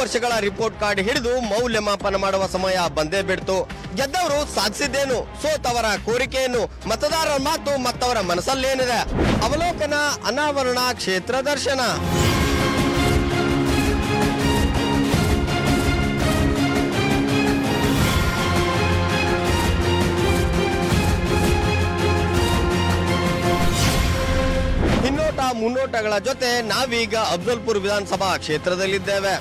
ವರ್ಷಗಳ report card ಹಿಡಿದು ಮೌಲ್ಯಮಾಪನ ಮಾಡುವ ಸಮಯ ಬಂದೇ ಬಿಡ್ತು ಗೆದ್ದವರು ಸಾಧಿಸಿದ್ದೇನು ಸೋತವರ ಕೋರಿಕೆಯನ್ನು ಮತದಾರರ ಮಾತು ಮತ್ತವರ ಮನಸ್ಸಲ್ಲೇನಿದೆ ಅವಲೋಕನ ಅನಾವರಣ ಕ್ಷೇತ್ರ ದರ್ಶನ ಹಿನ್ನೋಟ ಮುನ್ನೋಟಗಳ ಜೊತೆ ನಾವೀಗ ಅಫ್ಜಲ್ಪುರ್ ವಿಧಾನಸಭಾ ಕ್ಷೇತ್ರದಲ್ಲಿದ್ದೇವೆ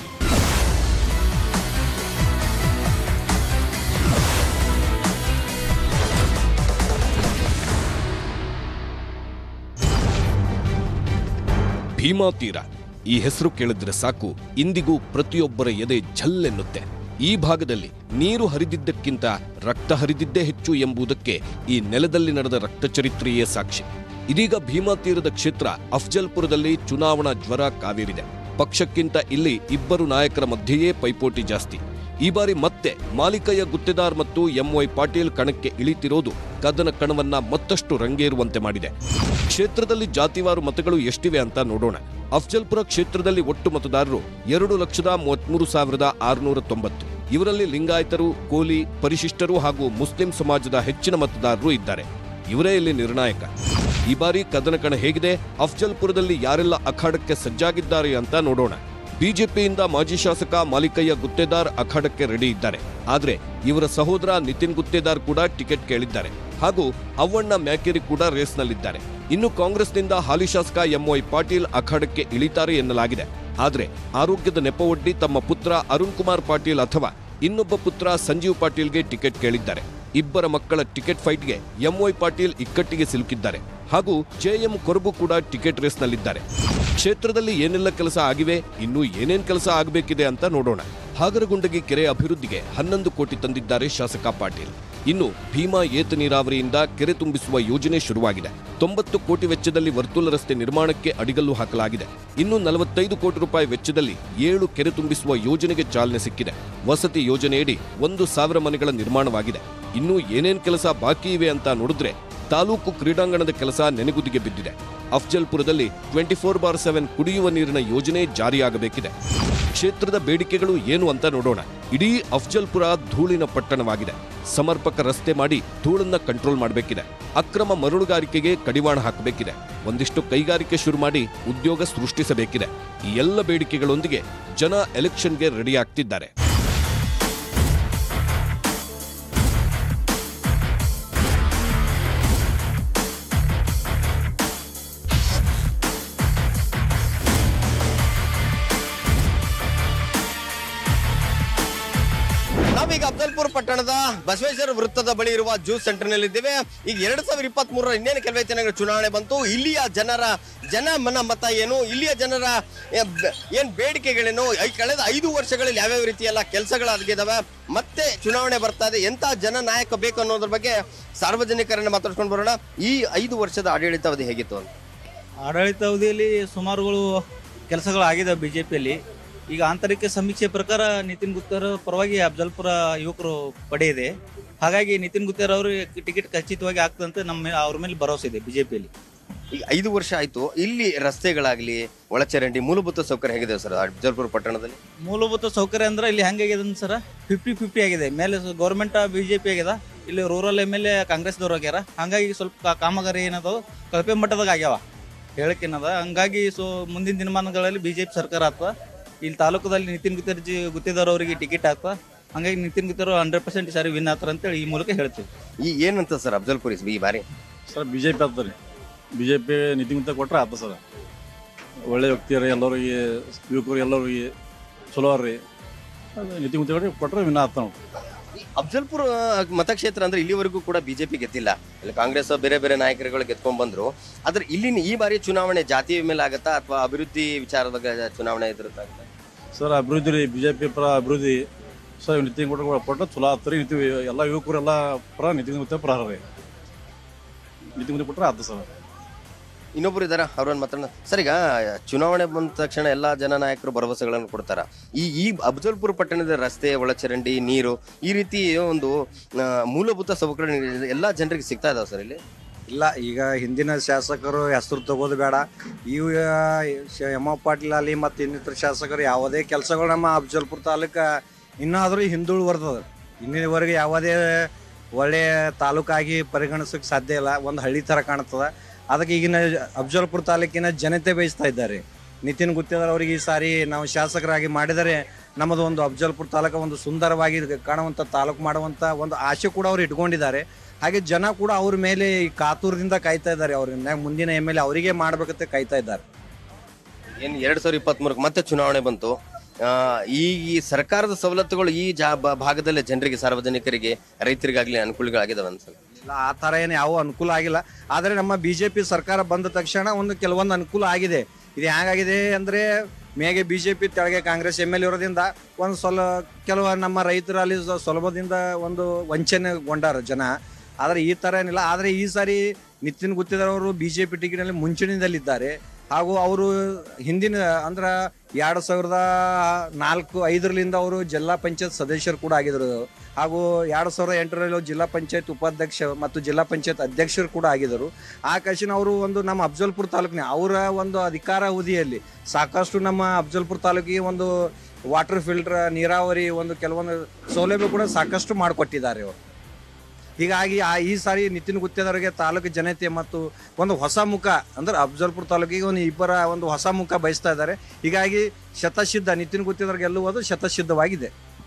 ಭೀಮಾ ತೀರ ಈ ಹೆಸರು ಕೇಳಿದ್ರೆ ಸಾಕು ಇಂದಿಗೂ ಪ್ರತಿಯೊಬ್ಬರ ಎದೆ ಝಲ್ಲೆನ್ನುತ್ತೆ ಈ ಭಾಗದಲ್ಲಿ ನೀರು ಹರಿದಿದ್ದಕ್ಕಿಂತ ರಕ್ತ ಹರಿದಿದ್ದೇ ಹೆಚ್ಚು ಎಂಬುದಕ್ಕೆ ಈ ನೆಲದಲ್ಲಿ ನಡೆದ ರಕ್ತ ಚರಿತ್ರೆಯೇ ಸಾಕ್ಷಿ ಇದೀಗ ಭೀಮಾ ತೀರದ ಕ್ಷೇತ್ರ ಅಫ್ಜಲ್ಪುರದಲ್ಲಿ ಚುನಾವಣಾ ಜ್ವರ ಕಾವೇರಿದೆ ಪಕ್ಷಕ್ಕಿಂತ ಇಲ್ಲಿ ಇಬ್ಬರು ನಾಯಕರ ಮಧ್ಯೆಯೇ ಪೈಪೋಟಿ ಜಾಸ್ತಿ ಈ ಬಾರಿ ಮತ್ತೆ ಮಾಲಿಕಯ್ಯ ಗುತ್ತೇದಾರ್ ಮತ್ತು ಎಂವೈ ಪಾಟೀಲ್ ಕಣಕ್ಕೆ ಇಳಿತಿರೋದು ಕದನ ಕಣವನ್ನ ಮತ್ತಷ್ಟು ರಂಗೇರುವಂತೆ ಮಾಡಿದೆ ಕ್ಷೇತ್ರದಲ್ಲಿ ಜಾತಿವಾರು ಮತಗಳು ಎಷ್ಟಿವೆ ಅಂತ ನೋಡೋಣ ಅಫ್ಜಲ್ಪುರ ಕ್ಷೇತ್ರದಲ್ಲಿ ಒಟ್ಟು ಮತದಾರರು ಎರಡು ಲಕ್ಷದ ಮೂವತ್ಮೂರು ಸಾವಿರದ ಆರುನೂರ ತೊಂಬತ್ತು ಇವರಲ್ಲಿ ಲಿಂಗಾಯತರು ಕೋಲಿ ಪರಿಶಿಷ್ಟರು ಹಾಗೂ ಮುಸ್ಲಿಂ ಸಮಾಜದ ಹೆಚ್ಚಿನ ಮತದಾರರು ಇದ್ದಾರೆ ಇವರೇ ಇಲ್ಲಿ ನಿರ್ಣಾಯಕ ಈ ಬಾರಿ ಕದನ ಕಣ ಹೇಗಿದೆ ಅಫ್ಜಲ್ಪುರದಲ್ಲಿ ಯಾರೆಲ್ಲ ಅಖಾಡಕ್ಕೆ ಸಜ್ಜಾಗಿದ್ದಾರೆ ಅಂತ ನೋಡೋಣ ಬಿಜೆಪಿಯಿಂದ ಮಾಜಿ ಶಾಸಕ ಮಾಲಿಕಯ್ಯ ಗುತ್ತೇದಾರ್ ಅಖಾಡಕ್ಕೆ ರೆಡಿ ಇದ್ದಾರೆ ಆದ್ರೆ ಇವರ ಸಹೋದರ ನಿತಿನ್ ಗುತ್ತೇದಾರ್ ಕೂಡ ಟಿಕೆಟ್ ಕೇಳಿದ್ದಾರೆ ಹಾಗೂ ಅವ್ವಣ್ಣ ಮ್ಯಾಕೇರಿ ಕೂಡ ರೇಸ್ನಲ್ಲಿದ್ದಾರೆ ಇನ್ನು ಕಾಂಗ್ರೆಸ್ನಿಂದ ಹಾಲಿ ಶಾಸಕ ಎಂವೈ ಪಾಟೀಲ್ ಅಖಾಡಕ್ಕೆ ಇಳಿತಾರೆ ಎನ್ನಲಾಗಿದೆ ಆದ್ರೆ ಆರೋಗ್ಯದ ನೆಪವೊಡ್ಡಿ ತಮ್ಮ ಪುತ್ರ ಅರುಣ್ ಕುಮಾರ್ ಪಾಟೀಲ್ ಅಥವಾ ಇನ್ನೊಬ್ಬ ಪುತ್ರ ಸಂಜೀವ್ ಪಾಟೀಲ್ಗೆ ಟಿಕೆಟ್ ಕೇಳಿದ್ದಾರೆ ಇಬ್ಬರ ಮಕ್ಕಳ ಟಿಕೆಟ್ ಫೈಟ್ಗೆ ಎಂವೈ ಪಾಟೀಲ್ ಇಕ್ಕಟ್ಟಿಗೆ ಸಿಲುಕಿದ್ದಾರೆ ಹಾಗೂ ಜೆಎಂ ಕೊರಬು ಕೂಡ ಟಿಕೆಟ್ ರೇಸ್ನಲ್ಲಿದ್ದಾರೆ ಕ್ಷೇತ್ರದಲ್ಲಿ ಏನೆಲ್ಲ ಕೆಲಸ ಆಗಿವೆ ಇನ್ನು ಏನೇನ್ ಕೆಲಸ ಆಗಬೇಕಿದೆ ಅಂತ ನೋಡೋಣ ಹಾಗರಗುಂಡಗಿ ಕೆರೆ ಅಭಿವೃದ್ಧಿಗೆ ಹನ್ನೊಂದು ಕೋಟಿ ತಂದಿದ್ದಾರೆ ಶಾಸಕ ಪಾಟೀಲ್ ಇನ್ನು ಭೀಮಾ ಏತ ನೀರಾವರಿಯಿಂದ ಕೆರೆ ತುಂಬಿಸುವ ಯೋಜನೆ ಶುರುವಾಗಿದೆ ತೊಂಬತ್ತು ಕೋಟಿ ವೆಚ್ಚದಲ್ಲಿ ವರ್ತುಲ ರಸ್ತೆ ನಿರ್ಮಾಣಕ್ಕೆ ಅಡಿಗಲ್ಲು ಹಾಕಲಾಗಿದೆ ಇನ್ನು ನಲವತ್ತೈದು ಕೋಟಿ ರೂಪಾಯಿ ವೆಚ್ಚದಲ್ಲಿ ಏಳು ಕೆರೆ ತುಂಬಿಸುವ ಯೋಜನೆಗೆ ಚಾಲನೆ ಸಿಕ್ಕಿದೆ ವಸತಿ ಯೋಜನೆಯಡಿ ಒಂದು ಸಾವಿರ ಮನೆಗಳ ನಿರ್ಮಾಣವಾಗಿದೆ ಇನ್ನು ಏನೇನ್ ಕೆಲಸ ಬಾಕಿ ಇವೆ ಅಂತ ನೋಡಿದ್ರೆ ತಾಲೂಕು ಕ್ರೀಡಾಂಗಣದ ಕೆಲಸ ನೆನೆಗುದಿಗೆ ಬಿದ್ದಿದೆ ಅಫ್ಜಲ್ಪುರದಲ್ಲಿ ಟ್ವೆಂಟಿ ಫೋರ್ ಬಾರ್ ಸೆವೆನ್ ಕುಡಿಯುವ ನೀರಿನ ಯೋಜನೆ ಜಾರಿಯಾಗಬೇಕಿದೆ ಕ್ಷೇತ್ರದ ಬೇಡಿಕೆಗಳು ಏನು ಅಂತ ನೋಡೋಣ ಇಡೀ ಅಫ್ಜಲ್ಪುರ ಧೂಳಿನ ಪಟ್ಟಣವಾಗಿದೆ ಸಮರ್ಪಕ ರಸ್ತೆ ಮಾಡಿ ಧೂಳನ್ನ ಕಂಟ್ರೋಲ್ ಮಾಡಬೇಕಿದೆ ಅಕ್ರಮ ಮರಳುಗಾರಿಕೆಗೆ ಕಡಿವಾಣ ಹಾಕಬೇಕಿದೆ ಒಂದಿಷ್ಟು ಕೈಗಾರಿಕೆ ಶುರು ಮಾಡಿ ಉದ್ಯೋಗ ಸೃಷ್ಟಿಸಬೇಕಿದೆ ಈ ಎಲ್ಲ ಬೇಡಿಕೆಗಳೊಂದಿಗೆ ಜನ ಎಲೆಕ್ಷನ್ಗೆ ರೆಡಿ ಆಗ್ತಿದ್ದಾರೆ ನಾವೀಗ ಅಫ್ಜಲ್ಪುರ್ ಪಟ್ಟಣದ ಬಸವೇಶ್ವರ ವೃತ್ತದ ಬಳಿ ಇರುವ ಜ್ಯೂಸ್ ಸೆಂಟರ್ ನಲ್ಲಿದ್ದೇವೆ ಈಗ ಎರಡ್ ಸಾವಿರದ ಇಪ್ಪತ್ತ್ ಮೂರರ ಇನ್ನೇನು ಕೆಲವೇ ದಿನಗಳ ಚುನಾವಣೆ ಬಂತು ಇಲ್ಲಿಯ ಜನರ ಜನ ಮನ ಮತ ಏನು ಇಲ್ಲಿಯ ಜನರ ಏ, ಬ- ಏನ್ ಬೇಡಿಕೆಗಳೇನು ಐ- ಕಳೆದ ಐದು ವರ್ಷಗಳಲ್ಲಿ ಯಾವ್ಯಾವ ರೀತಿಯೆಲ್ಲ ಕೆಲಸಗಳಾಗಿದ್ದಾವೆ ಮತ್ತೆ ಚುನಾವಣೆ ಬರ್ತಾ ಇದೆ ಎಂತ ಜನ ನಾಯಕ ಬೇಕು ಅನ್ನೋದ್ರ ಬಗ್ಗೆ ಸಾರ್ವಜನಿಕರನ್ನ ಮಾತಾಡ್ಕೊಂಡು ಬರೋಣ ಈ ಐದು ವರ್ಷದ ಆಡಳಿತಾವಧಿ ಹೇಗಿತ್ತು ಅಂತ ಆಡಳಿತ ಅವಧಿಯಲ್ಲಿ ಸುಮಾರುಗಳು ಕೆಲಸಗಳು ಆಗಿದೆ ಬಿ ಜೆ ಪಿಯಲ್ಲಿ ಈಗ ಆಂತರಿಕ ಸಮೀಕ್ಷೆ ಪ್ರಕಾರ ನಿತಿನ್ ಗುತ್ತೇರ್ ಪರವಾಗಿ ಅಫ್ಜಲ್ಪುರ ಯುವಕರು ಪಡೆ ಇದೆ ಹಾಗಾಗಿ ನಿತಿನ್ ಗುತ್ತೇರ್ ಅವರು ಟಿಕೆಟ್ ಖಚಿತವಾಗಿ ಆಗ್ತದಂತೆ ನಮ್ಮ ಮೇ- ಅವ್ರ ಮೇಲೆ ಭರವಸೆ ಇದೆ ಬಿಜೆಪಿಯಲ್ಲಿ ಈಗ ಐದು ವರ್ಷ ಆಯ್ತು ಇಲ್ಲಿ ರಸ್ತೆಗಳಾಗ್ಲಿ ಒಳಚರಂಡಿ ಮೂಲಭೂತ ಸೌಕರ್ಯ ಹೇಗಿದೆ ಸರ್ ಅಫ್ಜಲ್ಪುರ್ ಪಟ್ಟಣದಲ್ಲಿ ಮೂಲಭೂತ ಸೌಕರ್ಯ ಅಂದ್ರೆ ಇಲ್ಲಿ ಹೆಂಗಾಗಿದೆ ಸರ್ ಫಿಫ್ಟಿ ಫಿಫ್ಟಿ ಆಗಿದೆ ಮೇಲೆ ಗೌರ್ಮೆಂಟ್ ಬಿ ಜೆ ಪಿ ಆಗ್ಯದ ಇಲ್ಲಿ ರೂರಲ್ ಎಮ್ ಎಲ್ ಎ ಕಾಂಗ್ರೆಸ್ದವ್ರು ಆಗ್ಯಾರ ಹಾಗಾಗಿ ಸ್ವಲ್ಪ ಕಾ- ಕಾಮಗಾರಿ ಏನದು ಕಳಪೆ ಮಟ್ಟದಾಗ ಆಗ್ಯಾವ ಹೇಳಕ್ಕೇನದ ಹಂಗಾಗಿ ಸೊ ಮುಂದಿನ ದಿನಮಾನಗಳಲ್ಲಿ ಬಿ ಜೆ ಪಿ ಸರ್ಕಾರ ಆಗ್ತದ ಇಲ್ಲಿ ತಾಲೂಕದಲ್ಲಿ ನಿತಿನ್ ಗುತ್ತೇರ್ ಜಿ ಗುತ್ತೇದಾರ್ ಅವರಿಗೆ ಟಿಕೆಟ್ ಆಗ್ತದ ಹಂಗಾಗಿ ನಿತಿನ್ ಗುತ್ತೇರ್ ಹಂಡ್ರೆಡ್ ಪರ್ಸೆಂಟ್ ಈ ಸಾರಿ ವಿನ್ ಆಗ್ತಾರ ಅಂತೇಳಿ ಈ ಮೂಲಕ ಹೇಳ್ತೀವಿ ಈ ಏನಂತ ಸರ್ ಅಫ್ಜಲ್ಪುರ್ ಈ ಬಾರಿ ಸರ್ ಬಿ ಜೆ ಪಿ ಆಗ್ತದೆ ರೀ ಬಿ ಜೆ ಪಿ ನಿತಿನ್ ಕೊಟ್ರೆ ಆತ ಸರ್ ಒಳ್ಳೆ ವ್ಯಕ್ತಿ ರೀ ಎಲ್ಲರಿಗೆ ಯುವಕರು ಎಲ್ಲರಿಗೆ ಚಲೋ ರೀ ಅದು ನಿತಿನ್ ಗುಂತ ಕೊಟ್ರೆ ವಿನ ಆತ ನಾವು ಅಫ್ಜಲ್ಪುರ್ ಮತಕ್ಷೇತ್ರ ಅಂದ್ರೆ ಇಲ್ಲಿವರೆಗೂ ಕೂಡ ಬಿಜೆಪಿ ಗೆದ್ದಿಲ್ಲ ಇಲ್ಲಿ ಕಾಂಗ್ರೆಸ್ ಬೇರೆ ಬೇರೆ ನಾಯಕರುಗಳು ಗೆದ್ಕೊಂಡ್ ಬಂದ್ರು ಆದ್ರೆ ಇಲ್ಲಿನ ಈ ಬಾರಿ ಚುನಾವಣೆ ಜಾತಿ ಮೇಲೆ ಆಗತ್ತಾ ಅಥವಾ ಅಭಿವೃದ್ಧಿ ವಿಚಾರದಾಗ ಚುನಾವಣೆ ಎದುರುತ್ತಾಗತ್ತಾ ಸರ್ ಅಭಿವೃದ್ಧಿ ರೀ ಬಿ ಜೆ ಪಿ ಪರ ಅಭಿವೃದ್ಧಿ ಸರ್ ನಿತಿನ್ ಕೊಟ್ರೆ ಕೊಟ್ರೆ ಚಲೋ ಆತ ರೀ ನಿತಿ ಎಲ್ಲ ಯುವಕರು ಎಲ್ಲ ಪರ ನಿತಿನ್ ಗುಂತ ಪರ ರೀ ನಿತಿನ್ ಗುಂತ ಕೊಟ್ರೆ ಆತ ಸರ್ ಇನ್ನೊಬ್ರು ಇದಾರ ಅವ್ರನ್ನ ಮಾತಾಡೋಣ ಸರ್ ಈಗ ಚುನಾವಣೆ ಬಂದ ತಕ್ಷಣ ಎಲ್ಲಾ ಜನ ನಾಯಕರು ಭರವಸೆಗಳನ್ನು ಕೊಡ್ತಾರ ಈ ಈ ಅಫ್ಜಲ್ಪುರ್ ಪಟ್ಟಣದ ರಸ್ತೆ ಒಳಚರಂಡಿ ನೀರು ಈ ರೀತಿ ಒಂದು ಆ, ಮೂಲಭೂತ ಸೌಕರ್ಯ ಎಲ್ಲಾ ಜನರಿಗೆ ಸಿಗ್ತಾ ಇದಾವ ಸರ್ ಇಲ್ಲಿ ಇಲ್ಲ ಈಗ ಹಿಂದಿನ ಶಾಸಕರು ಹೆಸರು ತಗೋದು ಬೇಡ ಇವು ಎಮ್ ಎ ಪಾಟೀಲ್ ಅಲ್ಲಿ ಮತ್ತು ಇನ್ನಿತರ ಶಾಸಕರು ಯಾವುದೇ ಕೆಲಸಗಳು ನಮ್ಮ ಅಫಜಲ್ಪುರ ತಾಲೂಕು ಇನ್ನಾದರೂ ಹಿಂದುಳು ಬರ್ತದೆ ಇನ್ನಿವರೆಗೆ ಯಾವುದೇ ಒಳ್ಳೆಯ ತಾಲೂಕಾಗಿ ಪರಿಗಣಿಸೋಕೆ ಸಾಧ್ಯ ಇಲ್ಲ ಒಂದು ಹಳ್ಳಿ ಥರ ಕಾಣ್ತದೆ ಅದಕ್ಕೆ ಈಗಿನ ಅಫಜಲ್ಪುರ ತಾಲೂಕಿನ ಜನತೆ ಬಯಸ್ತಾ ಇದ್ದಾರೆ ನಿತಿನ್ ಗುತ್ತೇದಾರ್ ಅವರಿಗೆ ಈ ಸಾರಿ ನಾವು ಶಾಸಕರಾಗಿ ಮಾಡಿದರೆ ನಮ್ಮದು ಒಂದು ಅಫಜಲ್ಪುರ ತಾಲೂಕು ಒಂದು ಸುಂದರವಾಗಿ ಕಾಣುವಂಥ ತಾಲೂಕು ಮಾಡುವಂಥ ಒಂದು ಆಸೆ ಕೂಡ ಅವರು ಇಟ್ಕೊಂಡಿದ್ದಾರೆ ಹಾಗೆ ಜನ ಕೂಡ ಅವ್ರ ಮೇಲೆ ಈ ಕಾತುರದಿಂದ ಕಾಯ್ತಾ ಇದ್ದಾರೆ ಅವ್ರನ್ನ ಮುಂದಿನ ಎಮ್ ಎಲ್ ಎ ಅವರಿಗೆ ಮಾಡ್ಬೇಕಂತ ಕಾಯ್ತಾ ಇದ್ದಾರೆ ಏನ್ ಎರಡ್ ಸಾವಿರದ ಇಪ್ಪತ್ತ್ ಮತ್ತೆ ಚುನಾವಣೆ ಬಂತು ಆ, ಈ ಈ ಸರ್ಕಾರದ ಸವಲತ್ತುಗಳು ಈ ಜಾ ಬ- ಭಾಗದಲ್ಲಿ ಜನರಿಗೆ ಸಾರ್ವಜನಿಕರಿಗೆ ರೈತರಿಗಾಗ್ಲಿ ಅನುಕೂಲಗಳಾಗಿದಾವೆ ಅನ್ಸಲ್ಲ ಇಲ್ಲ ಆ ಥರ ಏನು ಯಾವ ಅನುಕೂಲ ಆಗಿಲ್ಲ ಆದರೆ ನಮ್ಮ ಬಿ ಜೆ ಪಿ ಸರ್ಕಾರ ಬಂದ ತಕ್ಷಣ ಒಂದು ಕೆಲವೊಂದು ಅನುಕೂಲ ಆಗಿದೆ ಇದು ಹೇಗಾಗಿದೆ ಅಂದರೆ ಮೇಗೆ ಬಿ ಜೆ ಪಿ ತೆಳಗೆ ಕಾಂಗ್ರೆಸ್ ಎಮ್ ಎಲ್ ಇರೋದ್ರಿಂದ ಒಂದು ಸ್ವಲ್ಪ ಕೆಲವು ನಮ್ಮ ರೈತರಲ್ಲಿ ಸ- ಸುಲಭದಿಂದ ಒಂದು ವಂಚನೆಗೊಂಡಾರ ಜನ ಆದರೆ ಈ ಥರ ಏನಿಲ್ಲ ಆದರೆ ಈ ಸಾರಿ ನಿತಿನ್ ಗುತ್ತಿದರವರು ಬಿ ಜೆ ಪಿ ಟಿಕೆಟ್ನಲ್ಲಿ ಮುಂಚೂಣಿಯಲ್ಲಿದ್ದಾರೆ ಹಾಗೂ ಅವರು ಹಿಂದಿನ ಅಂದ್ರೆ ಎರಡು ಸಾವಿರದ ನಾಲ್ಕು ಐದರಲ್ಲಿಂದ ಅವರು ಜಿಲ್ಲಾ ಪಂಚಾಯತ್ ಸದಸ್ಯರು ಕೂಡ ಆಗಿದ್ರು ಹಾಗೂ ಎರಡು ಸಾವಿರದ ಎಂಟರಲ್ಲಿ ಅವ್ರು ಜಿಲ್ಲಾ ಪಂಚಾಯತ್ ಉಪಾಧ್ಯಕ್ಷ ಮತ್ತು ಜಿಲ್ಲಾ ಪಂಚಾಯತ್ ಅಧ್ಯಕ್ಷರು ಕೂಡ ಆಗಿದ್ದರು ಆ ಕಾಶಿನ ಅವರು ಒಂದು ನಮ್ಮ ಅಫಜಲ್ಪುರ ತಾಲೂಕಿನ ಅವರ ಒಂದು ಅಧಿಕಾರ ಅವಧಿಯಲ್ಲಿ ಸಾಕಷ್ಟು ನಮ್ಮ ಅಫಜಲ್ಪುರ ತಾಲೂಕಿಗೆ ಒಂದು ವಾಟರ್ ಫಿಲ್ಟರ್ ನೀರಾವರಿ ಒಂದು ಕೆಲವೊಂದು ಸೌಲಭ್ಯ ಕೂಡ ಸಾಕಷ್ಟು ಮಾಡಿಕೊಟ್ಟಿದ್ದಾರೆ ಅವರು ಹೀಗಾಗಿ ಆ ಈ ಸಾರಿ ನಿತಿನ್ ಗುತ್ತೇದವರಿಗೆ ತಾಲೂಕು ಜನತೆ ಮತ್ತು ಒಂದು ಹೊಸ ಮುಖ ಅಂದ್ರೆ ಅಫಜಲ್ಪುರ ತಾಲೂಕಿಗೆ ಒಂದು ಇಬ್ಬರ ಒಂದು ಹೊಸ ಮುಖ ಬಯಸ್ತಾ ಇದ್ದಾರೆ ಹೀಗಾಗಿ ಶತಸಿದ್ಧ ನಿತಿನ್ ಗುತ್ತೇದವ್ರು ಗೆಲ್ಲುವುದು ಶತಸಿದ್ಧವಾಗಿದೆ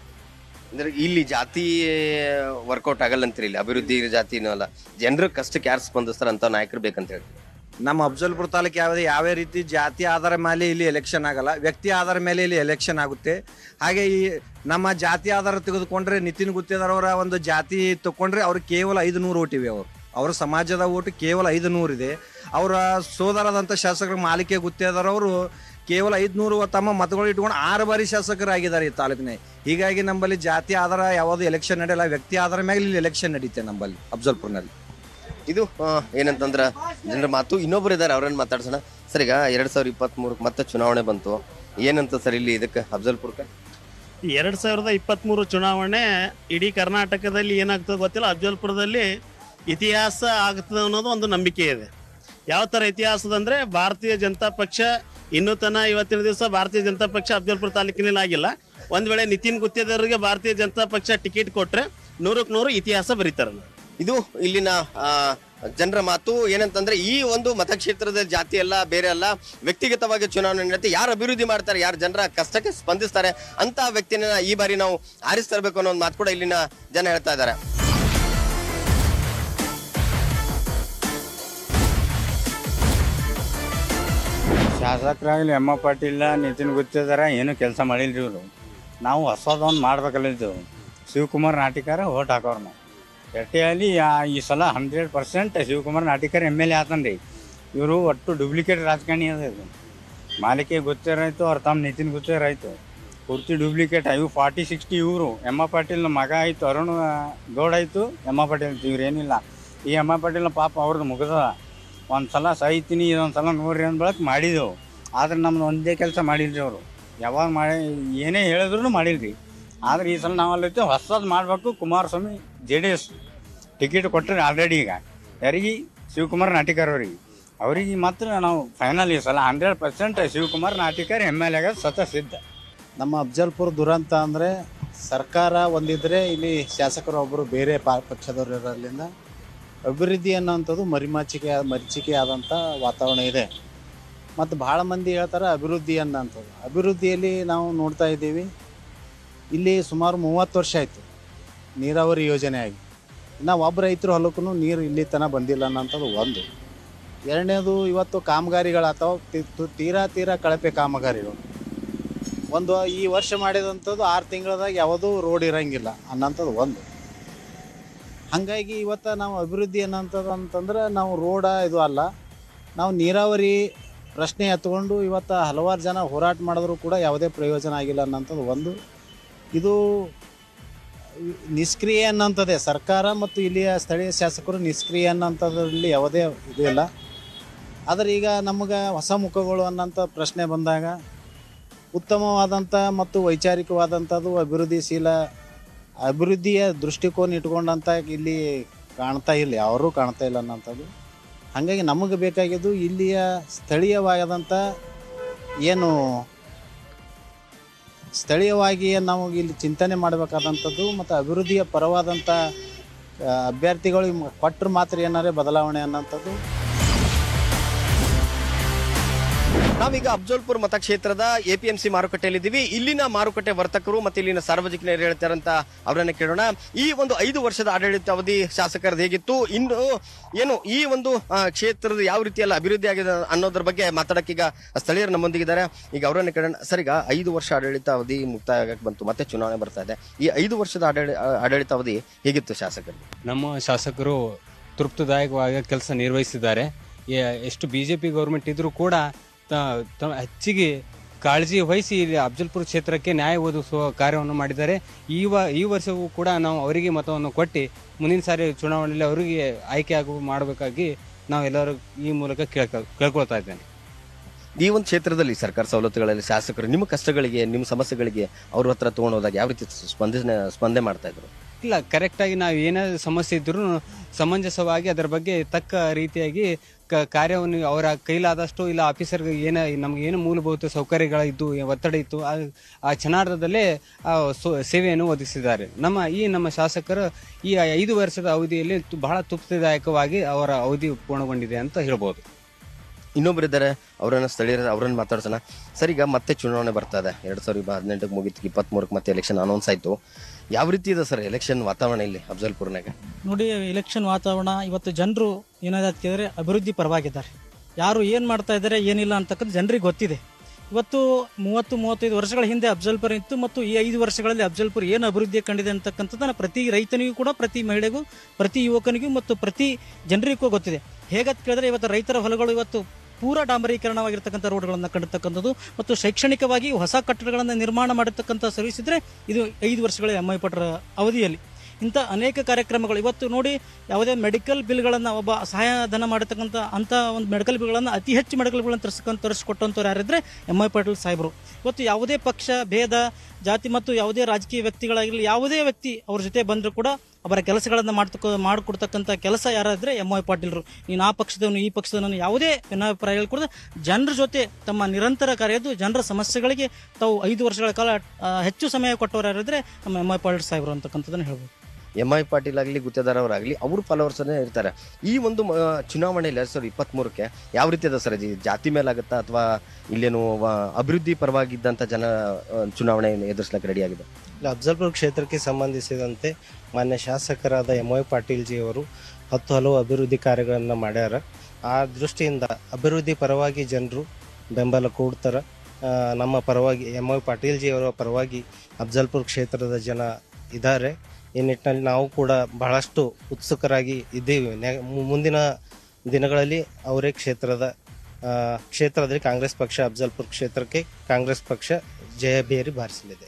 ಅಂದ್ರೆ ಇಲ್ಲಿ ಜಾತಿ ವರ್ಕೌಟ್ ಆಗಲ್ಲ ಅಂತೀರಿ ಇಲ್ಲಿ ಅಭಿವೃದ್ಧಿ ಜಾತಿನೂ ಅಲ್ಲ ಜನರ ಕಷ್ಟಕ್ಕೆ ಯಾರು ಸ್ಪಂದಿಸ್ತಾರ ಅಂತ ನಾಯಕರು ಬೇಕಂತ ಹೇಳಿ ನಮ್ಮ ಅಫಜಲ್ಪುರ ತಾಲೂಕು ಯಾವುದೇ ಯಾವ ರೀತಿ ಜಾತಿ ಆಧಾರ ಮೇಲೆ ಇಲ್ಲಿ ಎಲೆಕ್ಷನ್ ಆಗಲ್ಲ ವ್ಯಕ್ತಿ ಆಧಾರ ಮೇಲೆ ಇಲ್ಲಿ ಎಲೆಕ್ಷನ್ ಆಗುತ್ತೆ ಹಾಗೆ ಈ ನಮ್ಮ ಜಾತಿ ಆಧಾರ ತೆಗೆದುಕೊಂಡ್ರೆ ನಿತಿನ್ ಗುತ್ತೇದಾರ್ ಅವರ ಒಂದು ಜಾತಿ ತಗೊಂಡ್ರೆ ಅವ್ರು ಕೇವಲ ಐದು ನೂರು ಓಟಿವೆ ಅವರು ಅವರ ಸಮಾಜದ ಓಟು ಕೇವಲ ಐದು ನೂರಿದೆ ಅವರ ಸೋದರದಂಥ ಶಾಸಕರು ಮಾಲಿಕೆ ಗುತ್ತೇದಾರ್ ಅವರು ಕೇವಲ ಐದುನೂರು ತಮ್ಮ ಮತಗಳು ಇಟ್ಕೊಂಡು ಆರು ಬಾರಿ ಶಾಸಕರಾಗಿದ್ದಾರೆ ಈ ತಾಲೂಕಿನ ಹೀಗಾಗಿ ನಮ್ಮಲ್ಲಿ ಜಾತಿ ಆಧಾರ ಯಾವುದು ಎಲೆಕ್ಷನ್ ನಡೆಯಲ್ಲ ವ್ಯಕ್ತಿ ಆಧಾರ ಮೇಲೆ ಇಲ್ಲಿ ಎಲೆಕ್ಷನ್ ನಡೀತೆ ನಮ್ಮಲ್ಲಿ ಅಫಜಲ್ಪುರ್ನಲ್ಲಿ ಇದು ಆ, ಏನಂತಂದ್ರ ಜನರ ಮಾತು ಇನ್ನೊಬ್ರು ಇದಾರೆ ಅವ್ರನ್ನ ಮಾತಾಡ್ಸೋಣ ಸರ್ ಈಗ ಎರಡ್ ಸಾವಿರದ ಇಪ್ಪತ್ತ್ ಮೂರಕ್ಕೆ ಮತ್ತೆ ಚುನಾವಣೆ ಬಂತು ಏನಂತ ಸರ್ ಇಲ್ಲಿ ಇದಕ್ಕೆ ಅಫಜಲ್ಪುರಕ್ಕೆ ಎರಡು ಸಾವಿರದ ಇಪ್ಪತ್ತ್ಮೂರು ಚುನಾವಣೆ ಇಡೀ ಕರ್ನಾಟಕದಲ್ಲಿ ಏನಾಗ್ತದೆ ಗೊತ್ತಿಲ್ಲ ಅಫಜಲ್ಪುರದಲ್ಲಿ ಇತಿಹಾಸ ಆಗ್ತದೆ ಅನ್ನೋದು ಒಂದು ನಂಬಿಕೆ ಇದೆ ಯಾವ ಥರ ಇತಿಹಾಸದಂದ್ರೆ ಭಾರತೀಯ ಜನತಾ ಪಕ್ಷ ಇನ್ನೂ ತನ ಇವತ್ತಿನ ದಿವಸ ಭಾರತೀಯ ಜನತಾ ಪಕ್ಷ ಅಫಜಲ್ಪುರ ತಾಲೂಕಿನಲ್ಲಿ ಆಗಿಲ್ಲ ಒಂದು ವೇಳೆ ನಿತಿನ್ ಗುತ್ತೇದಾರ್ಗೆ ಭಾರತೀಯ ಜನತಾ ಪಕ್ಷ ಟಿಕೆಟ್ ಕೊಟ್ಟರೆ ನೂರಕ್ಕೆ ನೂರು ಇತಿಹಾಸ ಬರೀತಾರೆ ಇದು ಇಲ್ಲಿನ ಆ, ಜನರ ಮಾತು ಏನಂತಂದ್ರೆ ಈ ಒಂದು ಮತಕ್ಷೇತ್ರದ ಜಾತಿ ಅಲ್ಲ ಬೇರೆ ಅಲ್ಲ ವ್ಯಕ್ತಿಗತವಾಗಿ ಚುನಾವಣೆ ನಡೆಯುತ್ತೆ ಯಾರು ಅಭಿವೃದ್ಧಿ ಮಾಡ್ತಾರೆ ಯಾರು ಜನರ ಕಷ್ಟಕ್ಕೆ ಸ್ಪಂದಿಸ್ತಾರೆ ಅಂತ ವ್ಯಕ್ತಿನ ಈ ಬಾರಿ ನಾವು ಆರಿಸ್ತರಬೇಕು ಅನ್ನೋ ಒಂದು ಮಾತು ಕೂಡ ಇಲ್ಲಿನ ಜನ ಹೇಳ್ತಾ ಇದ್ದಾರೆ ಶಾಸಕರಾಗಲಿ ಎಮ್ಮ ಪಾಟೀಲ ನಿತಿನ್ ಗುತ್ತಿದಾರ ಏನು ಕೆಲಸ ಮಾಡಿಲ್ರಿ ಇವರು ನಾವು ಹೊಸದೊಂದು ಮಾಡ್ಬೇಕಲ್ಲಿದ್ದೆವು ಶಿವಕುಮಾರ್ ನಾಟಿಕಾರ ಓಟ್ ಹಾಕೋರು ನಾವು ಎಟ್ಟೆ ಅಲ್ಲಿ ಯಾ- ಈ ಸಲ hundred percent Shivakumar Natikar M L A ಆತನ್ರಿ ಇವರು ಒಟ್ಟು ಡೂಪ್ಲಿಕೇಟ್ ರಾಜಕಾರಣಿ ಅದ ಇದು ಮಾಲಿಕೆ ಗೊತ್ತಿರಾಯ್ತು ಅವ್ರ ತಮ್ಮ ನಿತಿನ್ ಗುತ್ತೇರಾಯ್ತು ಪೂರ್ತಿ ಡೂಪ್ಲಿಕೇಟ್ ಇವು ಫಾರ್ಟಿ ಸಿಕ್ಸ್ಟಿ ಇವರು ಎಮ್ಮ ಪಾಟೀಲ್ನ ಮಗ ಆಯಿತು ಅರುಣ್ ಗೌಡ ಆಯಿತು ಎಮ್ಮ ಪಾಟೀಲ್ ಇವ್ರೇನಿಲ್ಲ ಈ ಎಮ್ಮ ಪಾಟೀಲ್ನ ಪಾಪ ಅವ್ರದ್ದು ಮುಗಿದ ಒಂದು ಸಲ ಸಾಯ್ತೀನಿ ಇದೊಂದು ಸಲ ನೋಡ್ರಿ ಅಂದ ಬಳಕ ಮಾಡಿದೆವು ಆದ್ರೆ ನಮ್ದು ಒಂದೇ ಕೆಲಸ ಮಾಡಿಲ್ರಿ ಅವರು ಯಾವಾಗ ಮಾಡಿ ಏನೇ ಹೇಳಿದ್ರು ಮಾಡಿಲ್ರಿ ಆದ್ರೆ ಈ ಸಲ ನಾವು ಅಲ್ಲೈತೆ ಹೊಸದು ಮಾಡಬೇಕು Kumaraswamy J D S ticket ಕೊಟ್ಟರೆ ಆಲ್ರೆಡಿ ಈಗ ಯಾರಿಗೆ ಶಿವಕುಮಾರ್ ನಾಟಿಕರ್ ಅವ್ರಿಗೆ ಅವ್ರಿಗೆ ಮಾತ್ರ ನಾವು ಫೈನಲ್ ಈ ಸಲ hundred percent Shivakumar Natikar M L ಎಗ ಸತ ಸಿದ್ಧ ನಮ್ಮ ಅಫಜಲ್ಪುರ ದುರಂತ ಅಂದರೆ ಸರ್ಕಾರ ಒಂದಿದ್ರೆ ಇಲ್ಲಿ ಶಾಸಕರು ಒಬ್ಬರು ಬೇರೆ ಪಾ ಪಕ್ಷದವ್ರು ಇರೋದ್ರಿಂದ ಅಭಿವೃದ್ಧಿ ಅನ್ನೋಂಥದ್ದು ಮರಿಮಾಚಿಕೆ ಮರೀಚಿಕೆ ಆದಂಥ ವಾತಾವರಣ ಇದೆ ಮತ್ತು ಭಾಳ ಮಂದಿ ಹೇಳ್ತಾರೆ ಅಭಿವೃದ್ಧಿ ಅನ್ನೋಂಥದ್ದು ಅಭಿವೃದ್ಧಿಯಲ್ಲಿ ನಾವು ನೋಡ್ತಾ ಇದ್ದೀವಿ ಇಲ್ಲಿ ಸುಮಾರು ಮೂವತ್ತು ವರ್ಷ ಆಯಿತು ನೀರಾವರಿ ಯೋಜನೆ ಆಗಿ ಇನ್ನು ಒಬ್ಬ ರೈತರು ಹೊಲಕ್ಕೂ ನೀರು ಇಲ್ಲಿ ತನಕ ಬಂದಿಲ್ಲ ಅನ್ನೋಂಥದ್ದು ಒಂದು ಎರಡನೇದು ಇವತ್ತು ಕಾಮಗಾರಿಗಳಾತಾವ ತೀರಾ ತೀರಾ ಕಳಪೆ ಕಾಮಗಾರಿಗಳು ಒಂದು ಈ ವರ್ಷ ಮಾಡಿದಂಥದ್ದು ಆರು ತಿಂಗಳದಾಗ ಯಾವುದೂ ರೋಡ್ ಇರಂಗಿಲ್ಲ ಅನ್ನೋಂಥದ್ದು ಒಂದು ಹಾಗಾಗಿ ಇವತ್ತು ನಾವು ಅಭಿವೃದ್ಧಿ ಅನ್ನೋಂಥದ್ದು ಅಂತಂದ್ರೆ ನಾವು ರೋಡ ಇದು ಅಲ್ಲ ನಾವು ನೀರಾವರಿ ಪ್ರಶ್ನೆ ಎತ್ಕೊಂಡು ಇವತ್ತು ಹಲವಾರು ಜನ ಹೋರಾಟ ಮಾಡಿದ್ರು ಕೂಡ ಯಾವುದೇ ಪ್ರಯೋಜನ ಆಗಿಲ್ಲ ಅನ್ನೋಂಥದ್ದು ಒಂದು ಇದು ನಿಷ್ಕ್ರಿಯ ಅನ್ನೋಂಥದ್ದೇ ಸರ್ಕಾರ ಮತ್ತು ಇಲ್ಲಿಯ ಸ್ಥಳೀಯ ಶಾಸಕರು ನಿಷ್ಕ್ರಿಯ ಅನ್ನೋಂಥದ್ರಲ್ಲಿ ಯಾವುದೇ ಇದು ಇಲ್ಲ ಆದರೆ ಈಗ ನಮಗೆ ಹೊಸ ಮುಖಗಳು ಅನ್ನೋಂಥ ಪ್ರಶ್ನೆ ಬಂದಾಗ ಉತ್ತಮವಾದಂಥ ಮತ್ತು ವೈಚಾರಿಕವಾದಂಥದ್ದು ಅಭಿವೃದ್ಧಿಶೀಲ ಅಭಿವೃದ್ಧಿಯ ದೃಷ್ಟಿಕೋನ ಇಟ್ಕೊಂಡಂಥ ಇಲ್ಲಿ ಕಾಣ್ತಾ ಇಲ್ಲ ಯಾರೂ ಕಾಣ್ತಾ ಇಲ್ಲ ಅನ್ನೋಂಥದ್ದು ಹಾಗಾಗಿ ನಮಗೆ ಬೇಕಾಗಿದ್ದು ಇಲ್ಲಿಯ ಸ್ಥಳೀಯವಾದಂಥ ಏನು ಸ್ಥಳೀಯವಾಗಿ ನಾವು ಇಲ್ಲಿ ಚಿಂತನೆ ಮಾಡಬೇಕಾದಂಥದ್ದು ಮತ್ತು ಅಭಿವೃದ್ಧಿಯ ಪರವಾದಂಥ ಆ, ಅಭ್ಯರ್ಥಿಗಳು ಕೊಟ್ಟರು ಮಾತ್ರ ಏನಾರೇ ಬದಲಾವಣೆ ಅನ್ನೋಂಥದ್ದು ನಾವೀಗ ಅಫ್ಜಲ್ಪುರ್ ಮತಕ್ಷೇತ್ರದ ಎಪಿಎಂಸಿ ಮಾರುಕಟ್ಟೆಯಲ್ಲಿದ್ದೀವಿ ಇಲ್ಲಿನ ಮಾರುಕಟ್ಟೆ ವರ್ತಕರು ಮತ್ತೆ ಇಲ್ಲಿನ ಸಾರ್ವಜನಿಕರು ಹೇಳ್ತಾರಂತ ಅವರನ್ನ ಕೇಳೋಣ ಈ ಒಂದು ಐದು ವರ್ಷದ ಆಡಳಿತಾವಧಿ ಶಾಸಕರದ್ದು ಹೇಗಿತ್ತು ಇನ್ನು ಏನು ಈ ಒಂದು ಆ, ಕ್ಷೇತ್ರದ ಯಾವ ರೀತಿಯಲ್ಲ ಅಭಿವೃದ್ಧಿ ಆಗಿದೆ ಅನ್ನೋದ್ರ ಬಗ್ಗೆ ಮಾತಾಡಕ್ಕೆ ಈಗ ಸ್ಥಳೀಯರು ನಮ್ಮೊಂದಿಗಿದ್ದಾರೆ ಈಗ ಅವರನ್ನ ಕೇಳೋಣ ಸರ್ ಈಗ ಐದು ವರ್ಷ ಆಡಳಿತಾವಧಿ ಮುಕ್ತಾಯ ಆಗಕ್ಕೆ ಬಂತು ಮತ್ತೆ ಚುನಾವಣೆ ಬರ್ತಾ ಇದೆ ಈ ಐದು ವರ್ಷದ ಆಡಳಿ ಆಡಳಿತಾವಧಿ ಹೇಗಿತ್ತು ಶಾಸಕರು ನಮ್ಮ ಶಾಸಕರು ತೃಪ್ತಿದಾಯಕವಾಗಿ ಕೆಲಸ ನಿರ್ವಹಿಸಿದ್ದಾರೆ ಎ- ಎಷ್ಟು ಬಿ ಜೆ ಪಿ ಗೌರ್ಮೆಂಟ್ ಇದ್ರೂ ಕೂಡ ತ- ತ- ಹೆಚ್ಚಿಗೆ ಕಾಳಜಿ ವಹಿಸಿ ಇಲ್ಲಿ ಅಫ್ಜಲ್ಪುರ ಕ್ಷೇತ್ರಕ್ಕೆ ನ್ಯಾಯ ಒದಗಿಸುವ ಕಾರ್ಯವನ್ನು ಮಾಡಿದ್ದಾರೆ ಈ ವ ಈ ವರ್ಷವೂ ಕೂಡ ನಾವು ಅವರಿಗೆ ಮತವನ್ನು ಕೊಟ್ಟು ಮುಂದಿನ ಸಾರಿ ಚುನಾವಣೆಯಲ್ಲಿ ಅವರಿಗೆ ಆಯ್ಕೆ ಆಗುವ ಮಾಡಬೇಕಾಗಿ ನಾವೆಲ್ಲರೂ ಈ ಮೂಲಕ ಕೇಳ್ಕೊ ಕೇಳ್ಕೊಳ್ತಾ ಇದ್ದೇನೆ ಈ ಒಂದು ಕ್ಷೇತ್ರದಲ್ಲಿ ಸರ್ಕಾರ ಸವಲತ್ತುಗಳಲ್ಲಿ ಶಾಸಕರು ನಿಮ್ಮ ಕಷ್ಟಗಳಿಗೆ ನಿಮ್ಮ ಸಮಸ್ಯೆಗಳಿಗೆ ಅವ್ರ ಹತ್ರ ತಗೊಂಡು ಹೋದಾಗ ಯಾವ ರೀತಿ ಸ್ಪಂದನೆ ಸ್ಪಂದನೆ ಮಾಡ್ತಾ ಇದ್ರು ಇಲ್ಲ ಕರೆಕ್ಟಾಗಿ ನಾವು ಏನೇ ಸಮಸ್ಯೆ ಇದ್ರೂ ಸಮಂಜಸವಾಗಿ ಅದರ ಬಗ್ಗೆ ತಕ್ಕ ರೀತಿಯಾಗಿ ಕ ಕಾರ್ಯವನ್ನು ಅವರ ಕೈಲಾದಷ್ಟು ಇಲ್ಲ ಆಫೀಸರ್ಗೆ ಏನ ನಮ್ಗೆ ಏನು ಮೂಲಭೂತ ಸೌಕರ್ಯಗಳಿದ್ದು ಒತ್ತಡ ಇತ್ತು ಆ- ಆ ಕ್ಷಣಾರ್ಧದಲ್ಲೇ ಆ ಸು- ಸೇವೆಯನ್ನು ಒದಗಿಸಿದ್ದಾರೆ ನಮ್ಮ ಈ ನಮ್ಮ ಶಾಸಕರು ಈ ಐದು ವರ್ಷದ ಅವಧಿಯಲ್ಲಿ ತು- ಬಹಳ ತೃಪ್ತಿದಾಯಕವಾಗಿ ಅವರ ಅವಧಿ ಪೂರ್ಣಗೊಂಡಿದೆ ಅಂತ ಹೇಳ್ಬೋದು ಇನ್ನೊಬ್ಬರಿದ್ದಾರೆ ಅವರನ್ನ ಸ್ಥಳೀಯರ ಅವರನ್ನ ಮಾತಾಡ್ಸೋಣ ಸರ್ ಈಗ ಮತ್ತೆ ಚುನಾವಣೆ ಬರ್ತಾ ಇದೆ ಎರಡ್ ಸಾವಿರದ ಹದಿನೆಂಟಕ್ಕೆ ಮುಗಿತು ಇಪ್ಪತ್ಮೂರಕ್ಕೆ ಮತ್ತೆ ಎಲೆಕ್ಷನ್ ಅನೌನ್ಸ್ ಆಯ್ತು ಯಾವ ರೀತಿ ಇದೆ ಸರ್ ಎಲೆಕ್ಷನ್ ವಾತಾವರಣ ಇಲ್ಲಿ ಅಫ್ಜಲ್ಪುರ್ನಾಗ ನೋಡಿ ಎಲೆಕ್ಷನ್ ವಾತಾವರಣ ಇವತ್ತು ಜನರು ಏನಾದ್ರು ಕೇಳಿದ್ರೆ ಅಭಿವೃದ್ಧಿ ಪರವಾಗಿದ್ದಾರೆ ಯಾರು ಏನು ಮಾಡ್ತಾ ಇದ್ದಾರೆ ಏನಿಲ್ಲ ಅಂತಕ್ಕಂಥ ಜನರಿಗೆ ಗೊತ್ತಿದೆ ಇವತ್ತು ಮೂವತ್ತು ಮೂವತ್ತೈದು ವರ್ಷಗಳ ಹಿಂದೆ ಅಫ್ಜಲ್ಪುರ್ ಇತ್ತು ಮತ್ತು ಈ ಐದು ವರ್ಷಗಳಲ್ಲಿ ಅಫ್ಜಲ್ಪುರ್ ಏನು ಅಭಿವೃದ್ಧಿ ಕಂಡಿದೆ ಅಂತಕ್ಕಂಥದ್ದನ್ನು ಪ್ರತಿ ರೈತನಿಗೂ ಕೂಡ ಪ್ರತಿ ಮಹಿಳೆಗೂ ಪ್ರತಿ ಯುವಕನಿಗೂ ಮತ್ತು ಪ್ರತಿ ಜನರಿಗೂ ಗೊತ್ತಿದೆ ಹೇಗಂತ ಕೇಳಿದ್ರೆ ಇವತ್ತು ರೈತರ ಹೊಲಗಳು ಇವತ್ತು ಪೂರ ಡಾಂಬರೀಕರಣವಾಗಿರ್ತಕ್ಕಂಥ ರೋಡ್ಗಳನ್ನು ಕಂಡಿರ್ತಕ್ಕಂಥದ್ದು ಮತ್ತು ಶೈಕ್ಷಣಿಕವಾಗಿ ಹೊಸ ಕಟ್ಟಡಗಳನ್ನು ನಿರ್ಮಾಣ ಮಾಡಿರ್ತಕ್ಕಂಥ ಸರ್ವಿಸ್ ಇದ್ರೆ ಇದು ಐದು ವರ್ಷಗಳ ಎಂ ಐ ಪಟ್ರ ಅವಧಿಯಲ್ಲಿ ಇಂಥ ಅನೇಕ ಕಾರ್ಯಕ್ರಮಗಳು ಇವತ್ತು ನೋಡಿ ಯಾವುದೇ ಮೆಡಿಕಲ್ ಬಿಲ್ಗಳನ್ನು ಒಬ್ಬ ಸಹಾಯಧನ ಮಾಡತಕ್ಕಂಥ ಅಂಥ ಒಂದು ಮೆಡಿಕಲ್ ಬಿಲ್ಗಳನ್ನು ಅತಿ ಹೆಚ್ಚು ಮೆಡಿಕಲ್ ಬಿಲ್ಗಳನ್ನು ತರಿಸ್ಕೊಂಡು ತರಿಸ್ಕೊಟ್ಟಂಥವ್ರು ಯಾರಿದ್ರೆ ಎಂ ಐ ಪಾಟೀಲ್ ಸಾಹೇಬರು ಇವತ್ತು ಯಾವುದೇ ಪಕ್ಷ ಭೇದ ಜಾತಿ ಮತ್ತು ಯಾವುದೇ ರಾಜಕೀಯ ವ್ಯಕ್ತಿಗಳಾಗಿರಲಿ ಯಾವುದೇ ವ್ಯಕ್ತಿ ಅವ್ರ ಜೊತೆ ಬಂದರೂ ಕೂಡ ಅವರ ಕೆಲಸಗಳನ್ನು ಮಾಡ್ತಕ್ಕ ಮಾಡಿಕೊಡ್ತಕ್ಕಂಥ ಕೆಲಸ ಯಾರಾದ್ರೆ ಎಂ ಐ ಪಾಟೀಲ್ರು ನೀನು ಆ ಪಕ್ಷದವನು ಈ ಪಕ್ಷದವನು ಯಾವುದೇ ಭಿನ್ನಾಭಿಪ್ರಾಯ ಹೇಳ್ಕೊಡದೆ ಜನರ ಜೊತೆ ತಮ್ಮ ನಿರಂತರ ಕಾರ್ಯದ್ದು ಜನರ ಸಮಸ್ಯೆಗಳಿಗೆ ತಾವು ಐದು ವರ್ಷಗಳ ಕಾಲ ಆ, ಹೆಚ್ಚು ಸಮಯ ಕೊಟ್ಟವರು ಯಾರಿದ್ರೆ ನಮ್ಮ ಎಂ ಐ ಪಾಟೀಲ್ ಸಾಹೇಬರು ಅಂತಕ್ಕಂಥದ್ದನ್ನು ಹೇಳ್ಬೋದು ಎಂ ಐ ಪಾಟೀಲ್ ಆಗಲಿ ಗುತ್ತೇದಾರ್ ಅವರಾಗಲಿ ಅವರು ಫಾಲೋವರ್ಸನೇ ಇರ್ತಾರೆ ಈ ಒಂದು ಮ- ಚುನಾವಣೆಯಲ್ಲಿ ಎರಡ್ ಸಾವಿರದ ಇಪ್ಪತ್ಮೂರಕ್ಕೆ ಯಾವ ರೀತಿ ಅದ ಸರ್ ಇದು ಜಾತಿ ಮೇಲಾಗುತ್ತಾ ಅಥವಾ ಇಲ್ಲೇನು ವ- ಅಭಿವೃದ್ಧಿ ಪರವಾಗಿದ್ದಂಥ ಜನ ಆ, ಚುನಾವಣೆ ಎದುರಿಸ್ಲಿಕ್ಕೆ ರೆಡಿ ಆಗಿದೆ ಇಲ್ಲ, ಅಫ್ಜಲ್ಪುರ ಕ್ಷೇತ್ರಕ್ಕೆ ಸಂಬಂಧಿಸಿದಂತೆ ಮಾನ್ಯ ಶಾಸಕರಾದ ಎಂ ವೈ ಪಾಟೀಲ್ ಜಿ ಅವರು ಹತ್ತು ಹಲವು ಅಭಿವೃದ್ಧಿ ಕಾರ್ಯಗಳನ್ನು ಮಾಡ್ಯಾರ ಆ ದೃಷ್ಟಿಯಿಂದ ಅಭಿವೃದ್ಧಿ ಪರವಾಗಿ ಜನರು ಬೆಂಬಲ ಕೊಡ್ತಾರೆ ಆ, ನಮ್ಮ ಪರವಾಗಿ ಎಂ ವೈ ಪಾಟೀಲ್ ಜಿ ಅವರ ಪರವಾಗಿ ಅಫ್ಜಲ್ಪುರ ಕ್ಷೇತ್ರದ ಜನ ಇದ್ದಾರೆ ಈ ನಿಟ್ಟಿನಲ್ಲಿ ನಾವು ಕೂಡ ಬಹಳಷ್ಟು ಉತ್ಸುಕರಾಗಿ ಇದ್ದೀವಿ ನೆ- ಮು- ಮುಂದಿನ ದಿನಗಳಲ್ಲಿ ಅವರೇ ಕ್ಷೇತ್ರದ ಆ, ಕ್ಷೇತ್ರದಲ್ಲಿ ಕಾಂಗ್ರೆಸ್ ಪಕ್ಷ ಅಫ್ಜಲ್ಪುರ ಕ್ಷೇತ್ರಕ್ಕೆ ಕಾಂಗ್ರೆಸ್ ಪಕ್ಷ ಜಯಬೇರಿ ಬಾರಿಸಲಿದೆ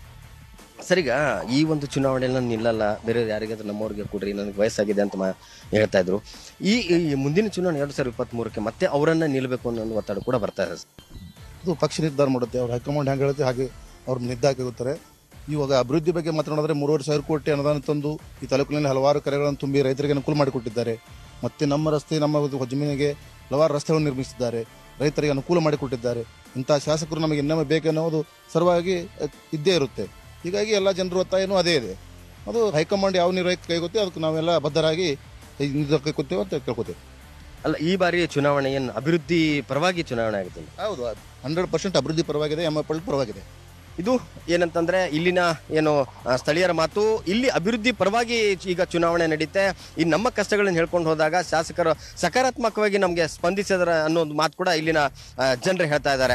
ಸರ್ ಈಗ ಈ ಒಂದು ಚುನಾವಣೆಯಲ್ಲಿ ನಾನು ನಿಲ್ಲಲ್ಲ ಬೇರೆ ಯಾರಿಗಾದ್ರೂ ನಮ್ಮವ್ರಿಗೆ ಕೊಡ್ರಿ ನನಗೆ ವಯಸ್ಸಾಗಿದೆ ಅಂತ ಮಾ- ಹೇಳ್ತಾ ಇದ್ರು ಈ ಈ ಮುಂದಿನ ಚುನಾವಣೆ ಎರಡು ಸಾವಿರದ ಇಪ್ಪತ್ಮೂರಕ್ಕೆ ಮತ್ತೆ ಅವರನ್ನ ನಿಲ್ಲಬೇಕು ಅನ್ನೋ ಒಂದು ಒತ್ತಡ ಕೂಡ ಬರ್ತಾ ಇದೆ ಅದು ಪಕ್ಷ ನಿರ್ಧಾರ ಮಾಡುತ್ತೆ ಅವ್ರು ಹೈಕಮಾಂಡ್ ಹೆಂಗೆ ಹೇಳುತ್ತೆ ಹಾಗೆ ಅವ್ರು ನಿರ್ಧಾರ ಕೈಗೊಳ್ತಾರೆ ಇವಾಗ ಅಭಿವೃದ್ಧಿ ಬಗ್ಗೆ ಮಾತನಾಡಿದ್ರೆ ಮೂರುವರೆ ಸಾವಿರ ಕೋಟಿ ಅನುದಾನ ತಂದು ಈ ತಾಲೂಕಿನಲ್ಲಿ ಹಲವಾರು ಕೆರೆಗಳನ್ನು ತುಂಬಿ ರೈತರಿಗೆ ಅನುಕೂಲ ಮಾಡಿಕೊಟ್ಟಿದ್ದಾರೆ ಮತ್ತೆ ನಮ್ಮ ರಸ್ತೆ ನಮ್ಮ ಒಂದು ಜಮೀನಿಗೆ ಹಲವಾರು ರಸ್ತೆಗಳನ್ನು ನಿರ್ಮಿಸಿದ್ದಾರೆ ರೈತರಿಗೆ ಅನುಕೂಲ ಮಾಡಿಕೊಟ್ಟಿದ್ದಾರೆ ಇಂಥ ಶಾಸಕರು ನಮಗೆ ಇನ್ನೊಮ್ಮೆ ಬೇಕೆನ್ನುವುದು ಸರ್ವಾಗಿ ಅಹ್, ಇದ್ದೇ ಇರುತ್ತೆ ಹೀಗಾಗಿ ಎಲ್ಲ ಜನರ ಒತ್ತಾಯನೂ ಅದೇ ಇದೆ ಅದು ಹೈಕಮಾಂಡ್ ಯಾವ ನಿರ್ಣಯಕ್ಕೆ ಕೈಗೊತ್ತೆ ಅದಕ್ಕೆ ನಾವೆಲ್ಲ ಬದ್ಧರಾಗಿ ಈ ನಿರ್ಧಾರ ಕೈಗೊತ್ತೇವೆ ಅಂತ ಕೇಳ್ಕೊತೇವೆ ಅಲ್ಲ ಈ ಬಾರಿ ಚುನಾವಣೆ ಏನು ಅಭಿವೃದ್ಧಿ ಪರವಾಗಿ ಚುನಾವಣೆ ಆಗುತ್ತೆ ಹೌದು ಹಂಡ್ರೆಡ್ ಪರ್ಸೆಂಟ್ ಅಭಿವೃದ್ಧಿ ಪರವಾಗಿದೆ ಎಮ್ ಎಫ್ ಪರವಾಗಿದೆ ಇದು ಏನಂತಂದ್ರೆ ಇಲ್ಲಿನ ಏನು ಆ, ಸ್ಥಳೀಯರ ಮಾತು ಇಲ್ಲಿ ಅಭಿವೃದ್ಧಿ ಪರವಾಗಿ ಈಗ ಚುನಾವಣೆ ನಡೀತೆ ಈ ನಮ್ಮ ಕಷ್ಟಗಳನ್ನ ಹೇಳ್ಕೊಂಡು ಹೋದಾಗ ಶಾಸಕರು ಸಕಾರಾತ್ಮಕವಾಗಿ ನಮಗೆ ಸ್ಪಂದಿಸಿದ್ರ ಅನ್ನೋ ಒಂದು ಮಾತು ಕೂಡ ಇಲ್ಲಿನ ಜನರು ಹೇಳ್ತಾ ಇದ್ದಾರೆ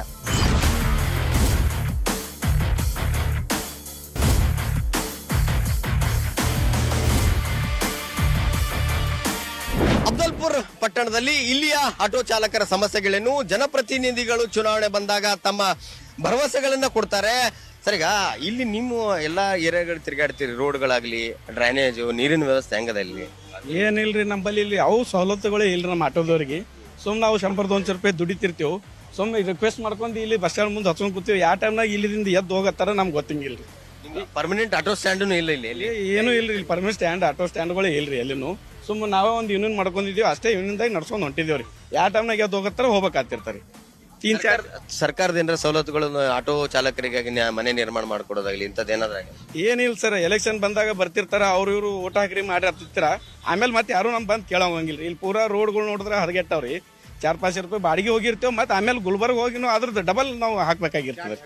ಅಫ್ಜಲ್ಪುರ್ ಪಟ್ಟಣದಲ್ಲಿ ಇಲ್ಲಿಯ ಆಟೋ ಚಾಲಕರ ಸಮಸ್ಯೆಗಳೇನು ಜನಪ್ರತಿನಿಧಿಗಳು ಚುನಾವಣೆ ಬಂದಾಗ ತಮ್ಮ ಭರವಸೆಗಳನ್ನ ಕೊಡ್ತಾರೆ ಸರಿಗ ಇಲ್ಲಿ ನಿಮ್ಮ ಎಲ್ಲಾ ಏರಿಯಾಗಳು ತಿರುಗಾಡ್ತೀರಿ ರೋಡ್ಗಳಾಗ್ಲಿ ಡ್ರೈನೇಜು ನೀರಿನ ವ್ಯವಸ್ಥೆ ಹೆಂಗದ ಇಲ್ಲಿ ಏನಿಲ್ರಿ ನಮ್ಮಲ್ಲಿ ಇಲ್ಲಿ ಅವು ಸವಲತ್ತುಗಳೇ ಇಲ್ರಿ ನಮ್ಮ ಆಟೋದವ್ರಿಗೆ ಸುಮ್ಮನೆ ನಾವು ಶಂಬರ್ ಒಂದು ರೂಪಾಯಿ ದುಡಿತಿರ್ತೀವಿ ಸುಮ್ಮನೆ ರಿಕ್ವೆಸ್ಟ್ ಮಾಡ್ಕೊಂಡು ಇಲ್ಲಿ ಬಸ್ ಸ್ಟ್ಯಾಂಡ್ ಮುಂದೆ ಹಚ್ಕೊಂಡು ಕೂತೀವಿ ಯಾವ ಟೈಮ್ನಾಗ ಇಲ್ಲಿಂದ ಎದ್ದು ಹೋಗತ್ತಾರ ನಮ್ಗೆ ಗೊತ್ತಿಂಗಿಲ್ಲ ಪರ್ಮನೆಂಟ್ ಆಟೋ ಸ್ಟ್ಯಾಂಡ್ ಇಲ್ಲ ಇಲ್ಲಿ ಇಲ್ಲಿ ಏನೂ ಇಲ್ರಿ ಇಲ್ಲಿ ಪರ್ಮನೆಂಟ್ ಸ್ಟ್ಯಾಂಡ್ ಆಟೋ ಸ್ಟ್ಯಾಂಡ್ಗಳೇ ಇಲ್ರಿ ಎಲ್ಲಿನೂ ಸುಮ್ಮನೆ ನಾವೇ ಒಂದು ಯೂನಿಯನ್ ಮಾಡ್ಕೊಂಡಿದ್ದೀವಿ ಅಷ್ಟೇ ಯೂನಿಯನ್ದಾಗ ನಡ್ಸ್ಕೊಂಡು ಹೊಂಟಿದ್ದೀವಿ ರೀ ಯಾವ ಟೈಮ್ನಾಗ ಎದ್ದು ಹೋಗತ್ತಾರ ಹೋಗ್ಬೇಕಾಗ್ತಿರ್ತಾರೆ ತೀನ್ ಚಾರ್ ಸರ್ಕಾರದ ಏನಾರ ಸವಲತ್ತುಗಳನ್ನು ಆಟೋ ಚಾಲಕರಿಗಾಗಿ ನ್ಯಾ- ಮನೆ ನಿರ್ಮಾಣ ಮಾಡ್ಕೊಡೋದಾಗ್ಲಿ ಇಂಥದ್ದು ಏನಾದ್ರ ಏನಿಲ್ಲ ಸರ್ ಎಲೆಕ್ಷನ್ ಬಂದಾಗ ಬರ್ತಿರ್ತಾರ ಅವ್ರು ಇವರು ಓಟ್ ಹಾಕ್ರಿ ಮಾಡಿ ಹತ್ತಿರ್ತಾರ ಆಮೇಲೆ ಮತ್ತೆ ಯಾರು ನಮ್ ಬಂದು ಕೇಳೋಂಗಿಲ್ಲ ಇಲ್ಲಿ ಪೂರಾ ರೋಡ್ಗಳು ನೋಡಿದ್ರೆ ಹದಗೆಟ್ಟವ್ರಿ ಚಾರ್ ಪಾಚ್ ರೂಪಾಯಿ ಬಾಡಿಗೆ ಹೋಗಿರ್ತೇವೆ ಮತ್ತೆ ಆಮೇಲೆ ಗುಲ್ಬರ್ಗ ಹೋಗಿ ನಾವು ಅದ್ರದ್ದು ಡಬಲ್ ನಾವು ಹಾಕ್ಬೇಕಾಗಿರ್ತದೆ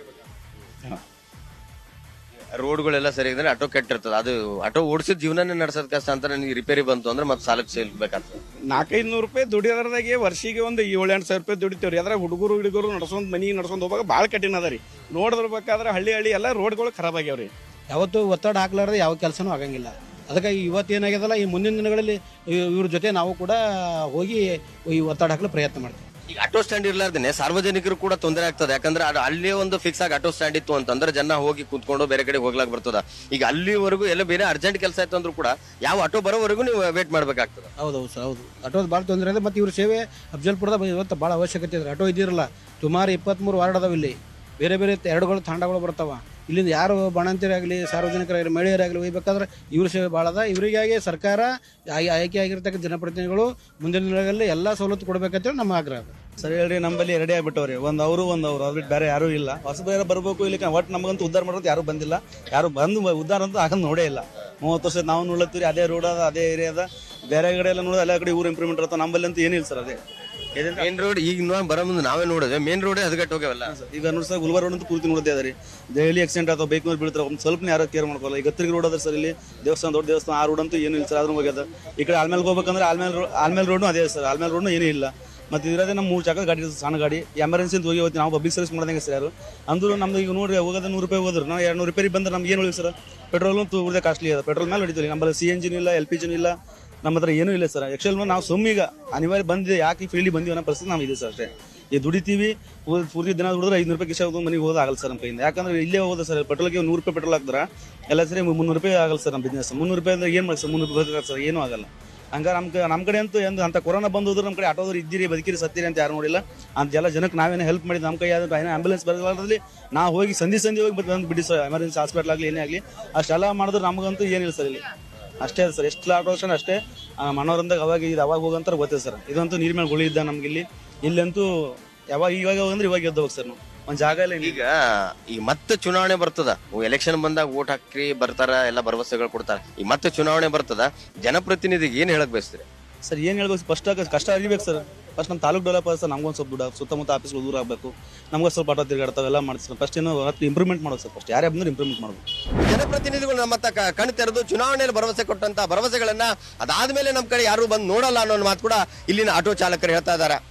ರೋಡ್ಗಳೆಲ್ಲ ಸರಿ ಇದ್ರೆ ಆಟೋ ಕೆಟ್ಟಿರ್ತದೆ ಅದು ಆಟೋ ಓಡಿಸಿದ ಜೀವನನೇ ನಡೆಸೋದ್ ಕಷ್ಟ ಅಂತ ನನಗೆ ರಿಪೇರಿ ಬಂತು ಅಂದ್ರೆ ಮತ್ತೆ ಸಾಲಕ್ಕೆ ಸಿಗ್ಬೇಕಾಗ್ತದೆ ನಾಲ್ಕೈದು ನೂರು ರೂಪಾಯಿ ದುಡಿಯೋದ್ರದಾಗೆ ವರ್ಷಿಗೆ ಒಂದು ಏಳು ಎಂಟು ಸಾವಿರ ರೂಪಾಯಿ ದುಡಿತೇವ್ರಿ ಅದ್ರಾಗ ಹುಡುಗರು ಹುಡುಗರು ನಡ್ಸ್ಕೊಂಡ್ ಮನಿ ನಡ್ಸ್ಕೊಂಡ್ ಹೋಗಾಗ ಭಾಳ ಕಠಿಣ ಅದ ರೀ ನೋಡಿರ್ಬೇಕಾದ್ರೆ ಹಳ್ಳಿ ಹಳ್ಳಿ ಎಲ್ಲ ರೋಡ್ಗಳು ಖರಾಬ್ ಆಗ್ಯಾವ್ರಿ ಯಾವತ್ತೂ ಒತ್ತಡ ಹಾಕ್ಲಾರ್ದೆ ಯಾವ ಕೆಲಸನೂ ಆಗಂಗಿಲ್ಲ ಅದಕ್ಕೆ ಇವತ್ತು ಏನಾಗ್ಯದಲ್ಲ ಈ ಮುಂದಿನ ದಿನಗಳಲ್ಲಿ ಇವ್- ಇವ್ರ ಜೊತೆ ನಾವು ಕೂಡ ಹೋಗಿ ಈ ಒತ್ತಡ ಹಾಕಲು ಪ್ರಯತ್ನ ಮಾಡ್ತೀವಿ ಈಗ ಆಟೋ ಸ್ಟ್ಯಾಂಡ್ ಇರ್ಲಾರ್ದೇನೆ ಸಾರ್ವಜನಿಕರು ಕೂಡ ತೊಂದರೆ ಆಗ್ತದೆ ಯಾಕಂದ್ರೆ ಅದು ಅಲ್ಲೇ ಒಂದು ಫಿಕ್ಸ್ ಆಗಿ ಆಟೋ ಸ್ಟ್ಯಾಂಡ್ ಇತ್ತು ಅಂತಂದ್ರೆ ಜನ ಹೋಗಿ ಕುತ್ಕೊಂಡು ಬೇರೆ ಕಡೆ ಹೋಗ್ಲಾಕ್ ಬರ್ತದ ಈಗ ಅಲ್ಲಿವರೆಗೂ ಎಲ್ಲ ಬೇರೆ ಅರ್ಜೆಂಟ್ ಕೆಲಸ ಆಯ್ತು ಅಂದ್ರೂ ಕೂಡ ಯಾವ ಆಟೋ ಬರೋವರೆಗೂ ನೀವು ವೇಟ್ ಮಾಡ್ಬೇಕಾಗ್ತದೆ ಹೌದೌದು ಸರ್ ಹೌದು ಆಟೋದ ಭಾಳ ತೊಂದರೆ ಇದೆ ಮತ್ತು ಇವ್ರ ಸೇವೆ ಅಫ್ಜಲ್ಪುರದ ಇವತ್ತು ಭಾಳ ಅವಶ್ಯಕತೆ ಇದೆ ಆಟೋ ಇದ್ದಿರಲ್ಲ ಸುಮಾರು ಇಪ್ಪತ್ತ್ಮೂರು ವಾರ್ಡ್ ಅದಾವ ಇಲ್ಲಿ ಬೇರೆ ಬೇರೆ ಎರಡುಗಳು ತಾಂಡಗಳು ಬರ್ತಾವ ಇಲ್ಲಿಂದ ಯಾರು ಬಾಣಂತಿಯರಾಗಲಿ ಸಾರ್ವಜನಿಕರಾಗಲಿ ಮಹಿಳೆಯರಾಗಲಿ ಒಯ್ಬೇಕಾದ್ರೆ ಇವ್ರ ಸೇವೆ ಭಾಳ ಅದ ಇವರಿಗಾಗಿ ಸರ್ಕಾರ ಆಯ್- ಆಯ್ಕೆ ಆಗಿರ್ತಕ್ಕಂಥ ಜನಪ್ರತಿನಿಧಿಗಳು ಮುಂದಿನ ದಿನಗಳಲ್ಲಿ ಎಲ್ಲ ಸವಲತ್ತು ಕೊಡಬೇಕಂತೇಳಿ ನಮ್ಮ ಆಗ್ರಹ ಅದ. ಸರ್ ಹೇಳ್ರಿ ನಮ್ಮಲ್ಲಿ ಎರಡೇ ಆಗ್ಬಿಟ್ಟವ್ರಿ ಒಂದು ಅವರು ಒಂದು ಅವರು ಅವ್ರು ಬಿಟ್ಟು ಬೇರೆ ಯಾರೂ ಇಲ್ಲ ಹೊಸ ಬೇರೆ ಬರಬೇಕು ಇಲ್ಲಿ ಒಟ್ಟು ನಮಗಂತೂ ಉದ್ಧಾರ ಮಾಡೋದು ಯಾರು ಬಂದಿಲ್ಲ ಯಾರು ಬಂದು ಉದ್ಧಾರ ಅಂತ ಆಗಂದು ನೋಡೇ ಇಲ್ಲ ಮೂವತ್ತು ವರ್ಷ ನಾವು ನೋಡ್ಲತ್ತೀರಿ ಅದೇ ರೋಡ್ ಅದ ಅದೇ ಏರಿಯಾ ಅದ ಬೇರೆ ಕಡೆ ಎಲ್ಲ ನೋಡಿದ್ರೆ ಎಲ್ಲ ಕಡೆ ಊರು ಇಂಪ್ರೂವ್ಮೆಂಟ್ ಇರುತ್ತೆ ನಮ್ಮಲ್ಲಿ ಅಂತೂ ಏನಿಲ್ಲ ಸರ್ ಅದೇ ಮೇನ್ ರೋಡ್ ಈಗ ನಾವು ಬರೋ ಮುಂದೆ ನಾವೇ ನೋಡಿದ್ವಿ ಮೇನ್ ರೋಡೇ ಹದಗೆಟ್ಟು ಹೋಗ್ಯಾವಲ್ಲ ಈಗ ನೋಡಿ ಸರ್ ಗುಲ್ಬರ್ಗ ರೋಡ್ ಅಂತ ಪೂರ್ತಿ ನೋಡ್ತಾ ಇದಾರೆ ಡೈಲಿ ಆಕ್ಸಿಡೆಂಟ್ ಅಥವಾ ಬೈಕ್ ಮೇಲೆ ಬೀಳ್ತಾರೆ ಒಂದು ಸ್ವಲ್ಪ ಯಾರು ಕೇರ್ ಮಾಡ್ಕೊಳ್ಳಲ್ಲ ಈಗ ಹತ್ತಿರ ರೋಡ್ ಅದ ಸರ್ ಇಲ್ಲಿ ದೇವಸ್ಥಾನ ದೊಡ್ಡ ದೇವಸ್ಥಾನ ಆ ರೋಡ್ ಅಂತೂ ಏನು ಇಲ್ಲ ಸರ್ ಅದ್ರ ಹೋಗ್ಯದ ಈ ಕಡೆ ಆಲ್ಮೇಲೆ ಹೋಗ್ಬೇಕಂದ್ರೆ ಆಲ್ಮೇಲೆ ರೋ ಆಲ್ಮೇಲೆ ರೋಡ್ನು ಅದೇ ಸರ್ ಆಲ್ಮೇಲೆ ರೋಡ್ನು ಏನೂ ಇಲ್ಲ ಮತ್ತು ಇರೋದೇ ನಮ್ಮ ಮೂರು ಚಾಕದ ಗಾಡಿ ಇರ್ತದೆ, ಸಣ್ಣ ಗಾಡಿ ಎಮರ್ಜೆನ್ಸಿ ಅಂತ ಹೋಗಿ ಹೋಗ್ತೀವಿ ನಾವು ಪಬ್ಲಿಕ್ ಸರ್ವಿಸ್ ಮಾಡ್ದಂಗೆ ಸರ್ ಯಾರು ಅಂದ್ರೂ ನಮ್ದು ಈಗ ನೋಡ್ರಿ ಹೋಗೋದು ನೂರು ರೂಪಾಯಿ ಹೋದ್ರೆ ನಾವು ಎರಡು ನೂರು ರಿಪೇರಿ ಬಂದ್ರೆ ನಮ್ಗೆ ಏನು ಉಳಿದು ಸರ್ ಪೆಟ್ರೋಲ್ ತೂರ್ದೆ ಕಾಸ್ಟ್ಲಿ ಅದ ಪೆಟ್ರೋಲ್ ಮೇಲೆ ಹೊಡಿತೀವಿ ನಮ್ಮಲ್ಲಿ ಸಿ ಎನ್ ಜಿನೂ ಇಲ್ಲ ಎಲ್ ಪಿ ಜಿನೂ ಇಲ್ಲ ನಮ್ಮ ಹತ್ರ ಏನೂ ಇಲ್ಲ ಸರ್ ಆ್ಯಕ್ಚುಲ್ ನಾವು ಸುಮ್ಮೀಗ ಅನಿವಾರ್ಯ ಬಂದಿದೆ ಯಾಕೆ ಈ ಫೀಲ್ಡಿಗೆ ಬಂದೀವಿ ಅನ್ನೋ ಪರಿಸ್ಥಿತಿ ನಾವು ಇದೆ ಸರ್ ಅಷ್ಟೇ ಈ ದುಡಿತೀವಿ ಪೂ- ಪೂರ್ತಿ ದಿನ ದುಡಿದ್ರೆ ಐನೂರು ರೂಪಾಯಿ ಕಿಶೆ ಹೋಗಿ ಮನೆಗೆ ಹೋದ ಆಗಲ್ಲ ಸರ್ ನಮ್ಮ ಕೈಯಿಂದ ಯಾಕಂದ್ರೆ ಇಲ್ಲೇ ಹೋದ ಸರ್ ಪೆಟ್ರೋಲ್ಗೆ ನೂರು ರೂಪಾಯಿ ಪೆಟ್ರೋಲ್ ಹಾಕಿದ್ರೆ ಎಲ್ಲ ಸರಿ ಮುನ್ನೂರು ರೂಪಾಯಿ ಆಗಲ್ಲ ಸರ್ ನಮ್ಮ ಬಿಸ್ನೆಸ್ ಮುನ್ನೂರು ರೂಪಾಯಿ ಅಂದ್ರೆ ಏನು ಮಾಡಿ ಸರ್ ಮುನ್ನೂರು ರೂಪಾಯಿ ಸರ್ ಏನೂ ಆಗಲ್ಲ ಹಂಗಾರೆ ನಮ್ಮ ಕ- ನಮ್ಮ ಕಡೆ ಅಂತೂ ಎಂದು ಅಂತ ಕೊರೋನಾ ಬಂದು ಹೋದ್ರೆ ನಮ್ಮ ಕಡೆ ಆಟೋದವ್ರು ಇದ್ದೀರಿ ಬದುಕಿರಿ ಸತ್ತೀರಿ ಅಂತ ಯಾರು ನೋಡಿಲ್ಲ ಅಂತ ಎಲ್ಲ ಜನಕ್ಕೆ ನಾವೇನೋ ಹೆಲ್ಪ್ ಮಾಡಿದ್ದು ನಮ್ಮ ಕೈ ಆದ್ರೆ ಏನೋ ಆಂಬುಲೆನ್ಸ್ ಬರಲಾರ್ದಲ್ಲಿ ನಾವು ಹೋಗಿ ಸಂಧಿ ಸಂಧಿ ಹೋಗಿ ಬಂದು ಬಿಡಿ ಸರ್ ಎಮರ್ಜೆನ್ಸಿ ಹಾಸ್ಪಿಟ್ಲ್ ಆಗಲಿ ಏನೇ ಆಗಲಿ ಅಷ್ಟೆಲ್ಲ ಮಾಡಿದ್ರೆ ನಮಗಂತೂ ಏನಿಲ್ಲ ಸರ್ ಇಲ್ಲಿ ಅಷ್ಟೇ ಸರ್ ಎಷ್ಟು ಆಟೋ ಸ್ಟ್ಯಾಂಡ್ ಅಷ್ಟೇ ಆ, ಮನೋರಂದಾಗ ಅವಾಗ ಇದು ಅವಾಗ ಹೋಗಂತಾರೆ ಗೊತ್ತಿದೆ ಸರ್ ಇದಂತೂ ನೀರ್ ಮೇಲೆ ಗುಳಿ ಇದ್ದ ನಮ್ಗೆ ಇಲ್ಲಿ ಇಲ್ಲಂತೂ ಯಾವಾಗ ಇವಾಗ ಹೋಗಂದ್ರೆ ಇವಾಗ ಎದ್ದು ಹೋಗಿ ಸರ್ ನಾವು ಒಂದು ಜಾಗ ಇಲ್ಲ ಈಗ ಈಗ ಮತ್ತೆ ಚುನಾವಣೆ ಬರ್ತದ ಎಲೆಕ್ಷನ್ ಬಂದಾಗ ಓಟ್ ಹಾಕ್ರಿ ಬರ್ತಾರ ಎಲ್ಲ ಭರವಸೆಗಳು ಕೊಡ್ತಾರ ಈಗ ಮತ್ತೆ ಚುನಾವಣೆ ಬರ್ತದ ಜನಪ್ರತಿನಿಧಿಗೆ ಏನ್ ಹೇಳಕ್ ಬಯಸ್ತೀರಿ ಸರ್ ಏನು ಹೇಳ್ಬೇಕು ಫಸ್ಟ್ ಕಷ್ಟ ಅರಿಬೇಕು ಸರ್ ಫಸ್ಟ್ ನಮ್ಮ ತಾಲೂಕು ಡೆವಲಪ್ ಸರ್ ನಮ್ಗೊಂದು ಸ್ವಲ್ಪ ದುಡ್ಡು ಸುತ್ತಮುತ್ತ ಆಫೀಸ್ಗಳು ದೂರ ಆಗಬೇಕು ನಮ್ಗೆ ಸ್ವಲ್ಪ ಆಟೋ ತಿರುಗಾಡ್ತಾವೆ ಎಲ್ಲ ಮಾಡ್ತೀವಿ ಫಸ್ಟ್ ಏನು ಇಂಪ್ರೂವ್ಮೆಂಟ್ ಮಾಡೋದು ಸರ್ ಫಸ್ಟ್ ಯಾರೇ ಬಂದ್ರೆ ಇಂಪ್ರೂವ್ಮೆಂಟ್ ಮಾಡಬೇಕು ಜನಪ್ರತಿನಿಧಿಗಳು ನಮ್ಮ ಹತ್ತ ಕ- ಕಣ್ ತೆರೆದು ಚುನಾವಣೆಯಲ್ಲಿ ಭರವಸೆ ಕೊಟ್ಟಂತ ಭರವಸೆಗಳನ್ನ ಅದಾದ್ಮೇಲೆ ನಮ್ಮ ಕಡೆ ಯಾರು ಬಂದು ನೋಡಲ್ಲ ಅನ್ನೋ ಮಾತು ಕೂಡ ಇಲ್ಲಿನ ಆಟೋ ಚಾಲಕರು ಹೇಳ್ತಾ ಇದ್ದಾರೆ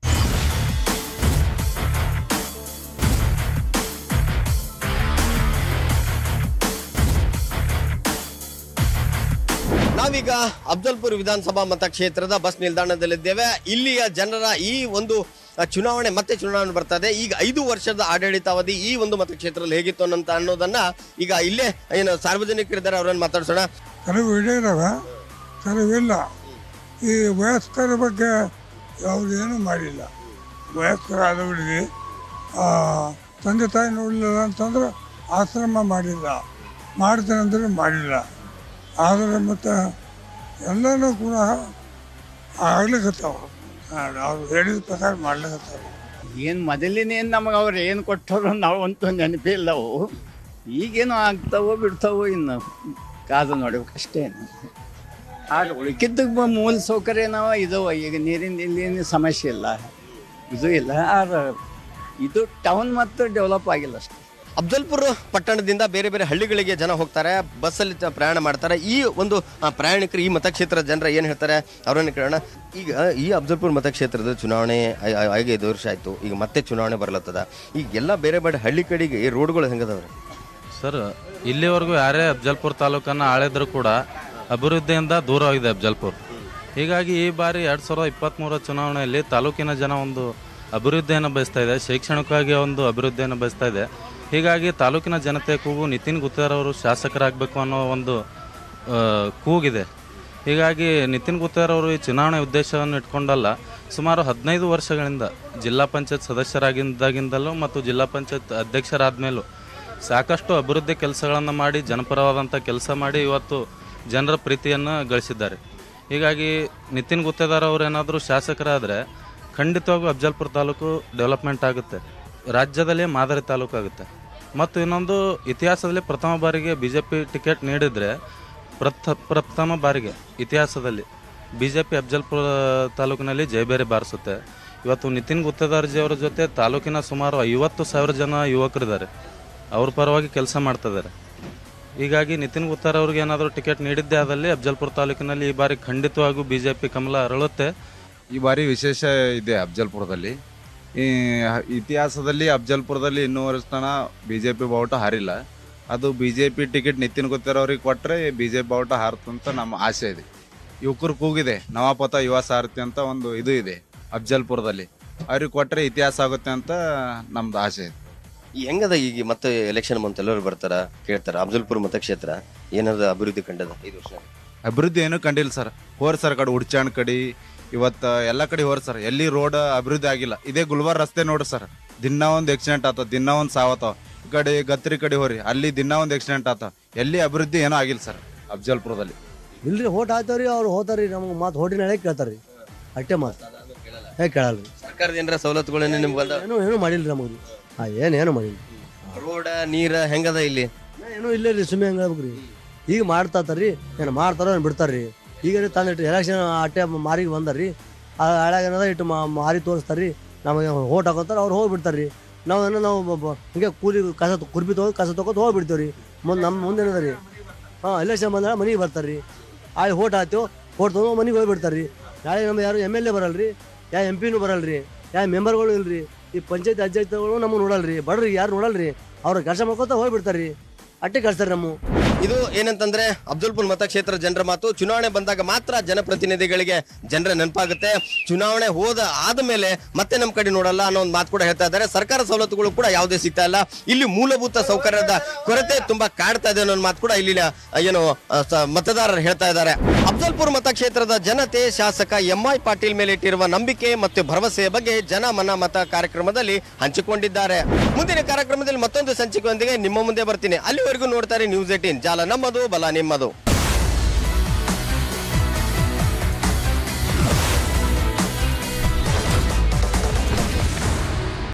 ನಾವೀಗ ಅಫ್ಜಲ್ಪುರ್ ವಿಧಾನಸಭಾ ಮತಕ್ಷೇತ್ರದ ಬಸ್ ನಿಲ್ದಾಣದಲ್ಲಿದ್ದೇವೆ ಇಲ್ಲಿಯ ಜನರ ಈ ಒಂದು ಅ, ಚುನಾವಣೆ ಮತ್ತೆ ಚುನಾವಣೆ ಬರ್ತದೆ ಈಗ ಐದು ವರ್ಷದ ಆಡಳಿತಾವಧಿ ಈ ಒಂದು ಮತಕ್ಷೇತ್ರದಲ್ಲಿ ಹೇಗಿತ್ತು ಅನ್ನೋಂತ ಅನ್ನೋದನ್ನ ಈಗ ಇಲ್ಲೇ ಏನು ಸಾರ್ವಜನಿಕರಿದ್ದಾರೆ ಅವರನ್ನು ಮಾತಾಡ್ಸೋಣ ಕೆಲವು ಹಿಡಿಯರವ ಕೆಲವಿಲ್ಲ ಈ ವಯಸ್ಕರ ಬಗ್ಗೆ ಯಾವುದೇನು ಮಾಡಿಲ್ಲ ವಯಸ್ಕರಾದವರಿಗೆ ಆ, ತಂದೆ ತಾಯಿ ನೋಡಲಿಲ್ಲ ಅಂತಂದ್ರೆ ಆಶ್ರಮ ಮಾಡಿಲ್ಲ ಮಾಡ್ತೇನೆ ಅಂದರೆ ಮಾಡಿಲ್ಲ ಆದರೆ ಮತ್ತು ಎಲ್ಲನೂ ಕೂಡ ಆಗ್ಲಿಕ್ಕತ್ತಾವ ಅವ್ರು ಹೇಳಿದ ಪ್ರಕಾರ ಮಾಡ್ಲಿಕ್ಕತ್ತಾವ ಏನು ಮೊದಲಿನೇನು ನಮಗೆ ಅವ್ರು ಏನು ಕೊಟ್ಟರು ನಾವು ಅಂತೂ ನೆನಪಿಲ್ಲವು ಈಗೇನು ಆಗ್ತಾವೋ ಬಿಡ್ತಾವೋ ಇನ್ನು ಕಾದು ನೋಡ್ಬೇಕು ಅಷ್ಟೇ ಆದ್ರೆ ಉಳಿಕಿದ್ದ ಬ- ಮೂಲ ಸೌಕರ್ಯ ನಾವು ಇದಾವ ಈಗ ನೀರಿನ ಇಲ್ಲಿ ಸಮಸ್ಯೆ ಇಲ್ಲ ಇದು ಇಲ್ಲ ಆದ್ರೆ ಇದು ಟೌನ್ ಮತ್ತು ಡೆವಲಪ್ ಆಗಿಲ್ಲ ಅಷ್ಟೇ ಅಫ್ಜಲ್ಪುರ್ ಪಟ್ಟಣದಿಂದ ಬೇರೆ ಬೇರೆ ಹಳ್ಳಿಗಳಿಗೆ ಜನ ಹೋಗ್ತಾರೆ ಬಸ್ಸಲ್ಲಿ ತ- ಪ್ರಯಾಣ ಮಾಡ್ತಾರೆ ಈ ಒಂದು ಆ, ಪ್ರಯಾಣಿಕರು ಈ ಮತಕ್ಷೇತ್ರದ ಜನರ ಏನು ಹೇಳ್ತಾರೆ ಅವರನ್ನು ಕೇಳೋಣ ಈಗ ಈ ಅಫ್ಜಲ್ಪುರ್ ಮತಕ್ಷೇತ್ರದ ಚುನಾವಣೆ ಆಯ್- ಆಯ್- ಆಗಿ ಐದು ವರ್ಷ ಆಯ್ತು ಈಗ ಮತ್ತೆ ಚುನಾವಣೆ ಬರ್ಲತ್ತದ ಈಗ ಎಲ್ಲ ಬೇರೆ ಬೇರೆ ಹಳ್ಳಿ ಕಡೆಗೆ ರೋಡ್ಗಳು ಹೆಂಗದವ್ರೆ ಸರ್ ಇಲ್ಲಿವರೆಗೂ ಯಾರೇ ಅಫ್ಜಲ್ಪುರ್ ತಾಲೂಕನ್ನು ಆಳಿದ್ರು ಕೂಡ ಅಭಿವೃದ್ಧಿಯಿಂದ ದೂರವಾಗಿದೆ ಅಫ್ಜಲ್ಪುರ್ ಹೀಗಾಗಿ ಈ ಬಾರಿ ಎರಡು ಸಾವಿರದ ಇಪ್ಪತ್ತ್ಮೂರರ ಚುನಾವಣೆಯಲ್ಲಿ ತಾಲೂಕಿನ ಜನ ಒಂದು ಅಭಿವೃದ್ಧಿಯನ್ನು ಬಯಸ್ತಾ ಇದೆ ಶೈಕ್ಷಣಿಕವಾಗಿ ಒಂದು ಅಭಿವೃದ್ಧಿಯನ್ನು ಬಯಸ್ತಾ ಇದೆ ಹೀಗಾಗಿ ತಾಲೂಕಿನ ಜನತೆ ಕೂಗು ನಿತಿನ್ ಗುತ್ತೇರ್ ಅವರು ಶಾಸಕರಾಗಬೇಕು ಅನ್ನೋ ಒಂದು ಆ, ಕೂಗಿದೆ ಹೀಗಾಗಿ ನಿತಿನ್ ಗುತ್ತೇರ್ ಅವರು ಈ ಚುನಾವಣೆ ಉದ್ದೇಶವನ್ನು ಇಟ್ಕೊಂಡಲ್ಲ ಸುಮಾರು ಹದಿನೈದು ವರ್ಷಗಳಿಂದ ಜಿಲ್ಲಾ ಪಂಚಾಯತ್ ಸದಸ್ಯರಾಗಿದ್ದಾಗಿಂದಲೂ ಮತ್ತು ಜಿಲ್ಲಾ ಪಂಚಾಯತ್ ಅಧ್ಯಕ್ಷರಾದ ಮೇಲೂ ಸಾಕಷ್ಟು ಅಭಿವೃದ್ಧಿ ಕೆಲಸಗಳನ್ನು ಮಾಡಿ ಜನಪರವಾದಂಥ ಕೆಲಸ ಮಾಡಿ ಇವತ್ತು ಜನರ ಪ್ರೀತಿಯನ್ನು ಗಳಿಸಿದ್ದಾರೆ ಹೀಗಾಗಿ ನಿತಿನ್ ಗುತ್ತೇದಾರ್ ಅವ್ರು ಏನಾದರೂ ಶಾಸಕರಾದರೆ ಖಂಡಿತವಾಗೂ ಅಫ್ಜಲ್ಪುರ ತಾಲೂಕು ಡೆವಲಪ್ಮೆಂಟ್ ಆಗುತ್ತೆ ರಾಜ್ಯದಲ್ಲೇ ಮಾದರಿ ತಾಲೂಕು ಆಗುತ್ತೆ ಮತ್ತು ಇನ್ನೊಂದು ಇತಿಹಾಸದಲ್ಲಿ ಪ್ರಥಮ ಬಾರಿಗೆ ಬಿ ಜೆ ಪಿ ಟಿಕೆಟ್ ನೀಡಿದರೆ ಪ್ರಥ ಪ್ರಥಮ ಬಾರಿಗೆ ಇತಿಹಾಸದಲ್ಲಿ ಬಿ ಜೆ ಪಿ ಅಫ್ಜಲ್ಪುರ ತಾಲೂಕಿನಲ್ಲಿ ಜಯಬೇರಿ ಬಾರಿಸುತ್ತೆ ಇವತ್ತು ನಿತಿನ್ ಗುತ್ತೇದಾರ್ಜಿ ಅವರ ಜೊತೆ ತಾಲೂಕಿನ ಸುಮಾರು ಐವತ್ತು ಸಾವಿರ ಜನ ಯುವಕರಿದ್ದಾರೆ ಅವ್ರ ಪರವಾಗಿ ಕೆಲಸ ಮಾಡ್ತಿದ್ದಾರೆ ಹೀಗಾಗಿ ನಿತಿನ್ ಗುತ್ತಾರ್ ಅವ್ರಿಗೆ ಏನಾದರೂ ಟಿಕೆಟ್ ನೀಡಿದ್ದೇ ಆದಲ್ಲಿ ಅಫ್ಜಲ್ಪುರ ತಾಲೂಕಿನಲ್ಲಿ ಈ ಬಾರಿ ಖಂಡಿತವಾಗೂ ಬಿ ಜೆ ಪಿ ಕಮಲ ಅರಳುತ್ತೆ ಈ ಬಾರಿ ವಿಶೇಷ ಇದೆ ಅಫ್ಜಲ್ಪುರದಲ್ಲಿ ಈ ಇತಿಹಾಸದಲ್ಲಿ ಅಫ್ಜಲ್ಪುರದಲ್ಲಿ ಇನ್ನೂ ವರ್ಷ ತನ ಬಿ ಜೆ ಪಿ ಬಾವುಟ ಹಾರಿಲ್ಲ ಅದು B J P ticket Nitin ಅವ್ರಿಗೆ ಕೊಟ್ಟರೆ ಬಿ ಜೆ ಪಿ ಬಾವುಟ ಹಾರುತ್ತಂತ ನಮ್ಮ ಆಸೆ ಇದೆ ಯುವಕರು ಕೂಗಿದೆ ನವಾಪಥ ಯುವ ಸಾರಥಿ ಅಂತ ಒಂದು ಇದು ಇದೆ ಅಫ್ಜಲ್ಪುರದಲ್ಲಿ ಅವ್ರಿಗೆ ಕೊಟ್ಟರೆ ಇತಿಹಾಸ ಆಗುತ್ತೆ ಅಂತ ನಮ್ದು ಆಸೆ ಇದೆ ಈ ಹೆಂಗದ ಈಗ ಮತ್ತೆ ಎಲೆಕ್ಷನ್ ಬಂತ ಎಲ್ಲರೂ ಬರ್ತಾರ ಕೇಳ್ತಾರ ಅಫ್ಜಲ್ಪುರ್ ಮತಕ್ಷೇತ್ರ ಏನಾದ್ರು ಅಭಿವೃದ್ಧಿ ಕಂಡದ ಐದು ವರ್ಷ ಅಭಿವೃದ್ಧಿ ಏನೂ ಕಂಡಿಲ್ಲ ಸರ್ ಹೋರ್ ಸರ್ ಕಡೆ ಉಡ್ಚಾಣ್ ಕಡೆ ಇವತ್ತು ಎಲ್ಲ ಕಡೆ ಹೋರ್ ಸರ್ ಎಲ್ಲಿ ರೋಡ್ ಅಭಿವೃದ್ಧಿ ಆಗಿಲ್ಲ ಇದೇ ಗುಲ್ಬರ್ ರಸ್ತೆ ನೋಡ್ರಿ ಸರ್ ದಿನ ಒಂದು ಆಕ್ಸಿಡೆಂಟ್ ಆತ ದಿನ ಒಂದು ಸಾವತಾವ ಈ ಕಡೆ ಗತ್ರಿ ಕಡೆ ಹೋರಿ ಅಲ್ಲಿ ದಿನ ಒಂದು ಆಕ್ಸಿಡೆಂಟ್ ಆತ ಎಲ್ಲಿ ಅಭಿವೃದ್ಧಿ ಏನೂ ಆಗಿಲ್ಲ ಸರ್ ಅಫ್ಜಲ್ಪುರದಲ್ಲಿ ಇಲ್ರಿ ಓಟ್ ಹಾಕ್ತಾವ್ರಿ ಅವ್ರು ಹೋತಾರ್ರಿ ನಮ್ಗೆ ಮಾತು ಹೋಟಿನ ಹೇಳಿ ಕೇಳ್ತಾರ್ರಿ ಅಟ್ಟೆ ಮಾತು ಹೇ ಕೇಳಲ್ರಿ ಸರ್ಕಾರದ ಏನಾರ ಸವಲತ್ತುಗಳೇನು ನಿಮ್ಗೆ ಬಂದ ಏನು ಏನು ಮಾಡಿಲ್ರಿ ನಮಗೆ ಹಾಂ ಏನು ಏನು ಮಾಡಿಲ್ಲ ರೋಡ ನೀರ ಹೆಂಗದ ಇಲ್ಲಿ ಏನೂ ಇಲ್ಲ ರೀ ಸುಮ್ಮನೆ ಹಂಗೆ ಹೇಳ್ಬೇಕ್ರಿ ಈಗ ಮಾಡ್ತಾತಾರ್ರಿ ಏನು ಮಾಡ್ತಾರೋ ಏನು ಬಿಡ್ತಾರ್ರಿ ಈಗ ರೀ ತಂದಿಟ್ಟು ಎಲೆಕ್ಷನ್ ಅಟ್ಟೆ ಮಾರಿಗೆ ಬಂದಾರ್ರಿ ಆ ಹಳ್ಯಾಗ ಏನದ ಇಟ್ಟು ಮಾ ಮಾರಿ ತೋರಿಸ್ತಾರ್ರಿ ನಮಗೆ ಓಟ್ ಹಾಕೋತಾರೆ ಅವ್ರು ಹೋಗ್ಬಿಡ್ತಾರ್ರಿ ನಾವು ಏನೋ ನಾವು ಬ- ಬ- ಹಿಂಗೆ ಕೂಲಿ ಕಸ ತ- ಕುರ್ಬಿ ತೊಗೊಂಡು ಕಸ ತೊಗೊಂಡು ಹೋಗ್ಬಿಡ್ತೀವಿ ರೀ ಮುಂದೆ ನಮ್ಮ ಮುಂದೆ ಏನದ ರೀ ಹಾಂ ಎಲೆಕ್ಷನ್ ಬಂದಾಗ ಮನೆಗೆ ಬರ್ತಾರ್ರಿ ಆಯ್ ಓಟ್ ಹಾಕ್ತೇವೆ ಓಟ್ ತೊಗೊಂಡು ಮನೆಗೆ ಹೋಗ್ಬಿಡ್ತಾರ್ರಿ ನಾಳೆ ನಮ್ಮ ಯಾರು ಎಮ್ ಎಲ್ ಎ ಬರಲ್ರಿ ಯಾ ಎಂ ಪಿನೂ ಬರಲ್ರಿ ಯಾ ಮೆಂಬರ್ಗಳು ಇಲ್ರಿ ಈ ಪಂಚಾಯತ್ ಅಧ್ಯಕ್ಷಗಳು ನಮಗೆ ನೋಡಲ್ರಿ ಬಡ್ರಿ ಯಾರು ನೋಡಲ್ರಿ ಅವ್ರ ಕೆಲಸ ಮಾಡ್ಕೊತ ಹೋಗ್ಬಿಡ್ತಾರ್ರಿ ಅಟ್ಟೆ ಕಳ್ಸ್ತಾರೆ ನಮ್ಮ ಇದು ಏನಂತಂದ್ರೆ ಅಬ್ದುಲ್ಪುರ್ ಮತಕ್ಷೇತ್ರ ಜನರ ಮಾತು ಚುನಾವಣೆ ಬಂದಾಗ ಮಾತ್ರ ಜನಪ್ರತಿನಿಧಿಗಳಿಗೆ ಜನರ ನೆನಪಾಗುತ್ತೆ ಚುನಾವಣೆ ಹೋದ ಆದ್ಮೇಲೆ ಮತ್ತೆ ನಮ್ಮ ಕಡೆ ನೋಡಲ್ಲ ಅನ್ನೋ ಒಂದು ಮಾತು ಕೂಡ ಹೇಳ್ತಾ ಇದ್ದಾರೆ ಸರ್ಕಾರ ಸವಲತ್ತುಗಳು ಕೂಡ ಯಾವುದೇ ಸಿಗ್ತಾ ಇಲ್ಲ ಇಲ್ಲಿ ಮೂಲಭೂತ ಸೌಕರ್ಯದ ಕೊರತೆ ತುಂಬಾ ಕಾಡ್ತಾ ಇದೆ ಅನ್ನೋ ಒಂದು ಮಾತು ಕೂಡ ಇಲ್ಲಿನ ಏನು ಆ, ಸ- ಮತದಾರರು ಹೇಳ್ತಾ ಇದ್ದಾರೆ ಅಫ್ಜಲ್ಪುರ್ ಮತಕ್ಷೇತ್ರದ ಜನತೆ ಶಾಸಕ ಎಂ ಐ ಪಾಟೀಲ್ ಮೇಲೆ ಇಟ್ಟಿರುವ ನಂಬಿಕೆ ಮತ್ತು ಭರವಸೆಯ ಬಗ್ಗೆ ಜನ ಮನ ಮತ ಕಾರ್ಯಕ್ರಮದಲ್ಲಿ ಹಂಚಿಕೊಂಡಿದ್ದಾರೆ ಮುಂದಿನ ಕಾರ್ಯಕ್ರಮದಲ್ಲಿ ಮತ್ತೊಂದು ಸಂಚಿಕೆಯೊಂದಿಗೆ ನಿಮ್ಮ ಮುಂದೆ ಬರ್ತೀನಿ ಅಲ್ಲಿವರೆಗೂ ನೋಡ್ತಾರೆ ನ್ಯೂಸ್ ಏಟೀನ್ ಜಾಲ ನಮ್ಮದು ಬಲ ನಿಮ್ಮದು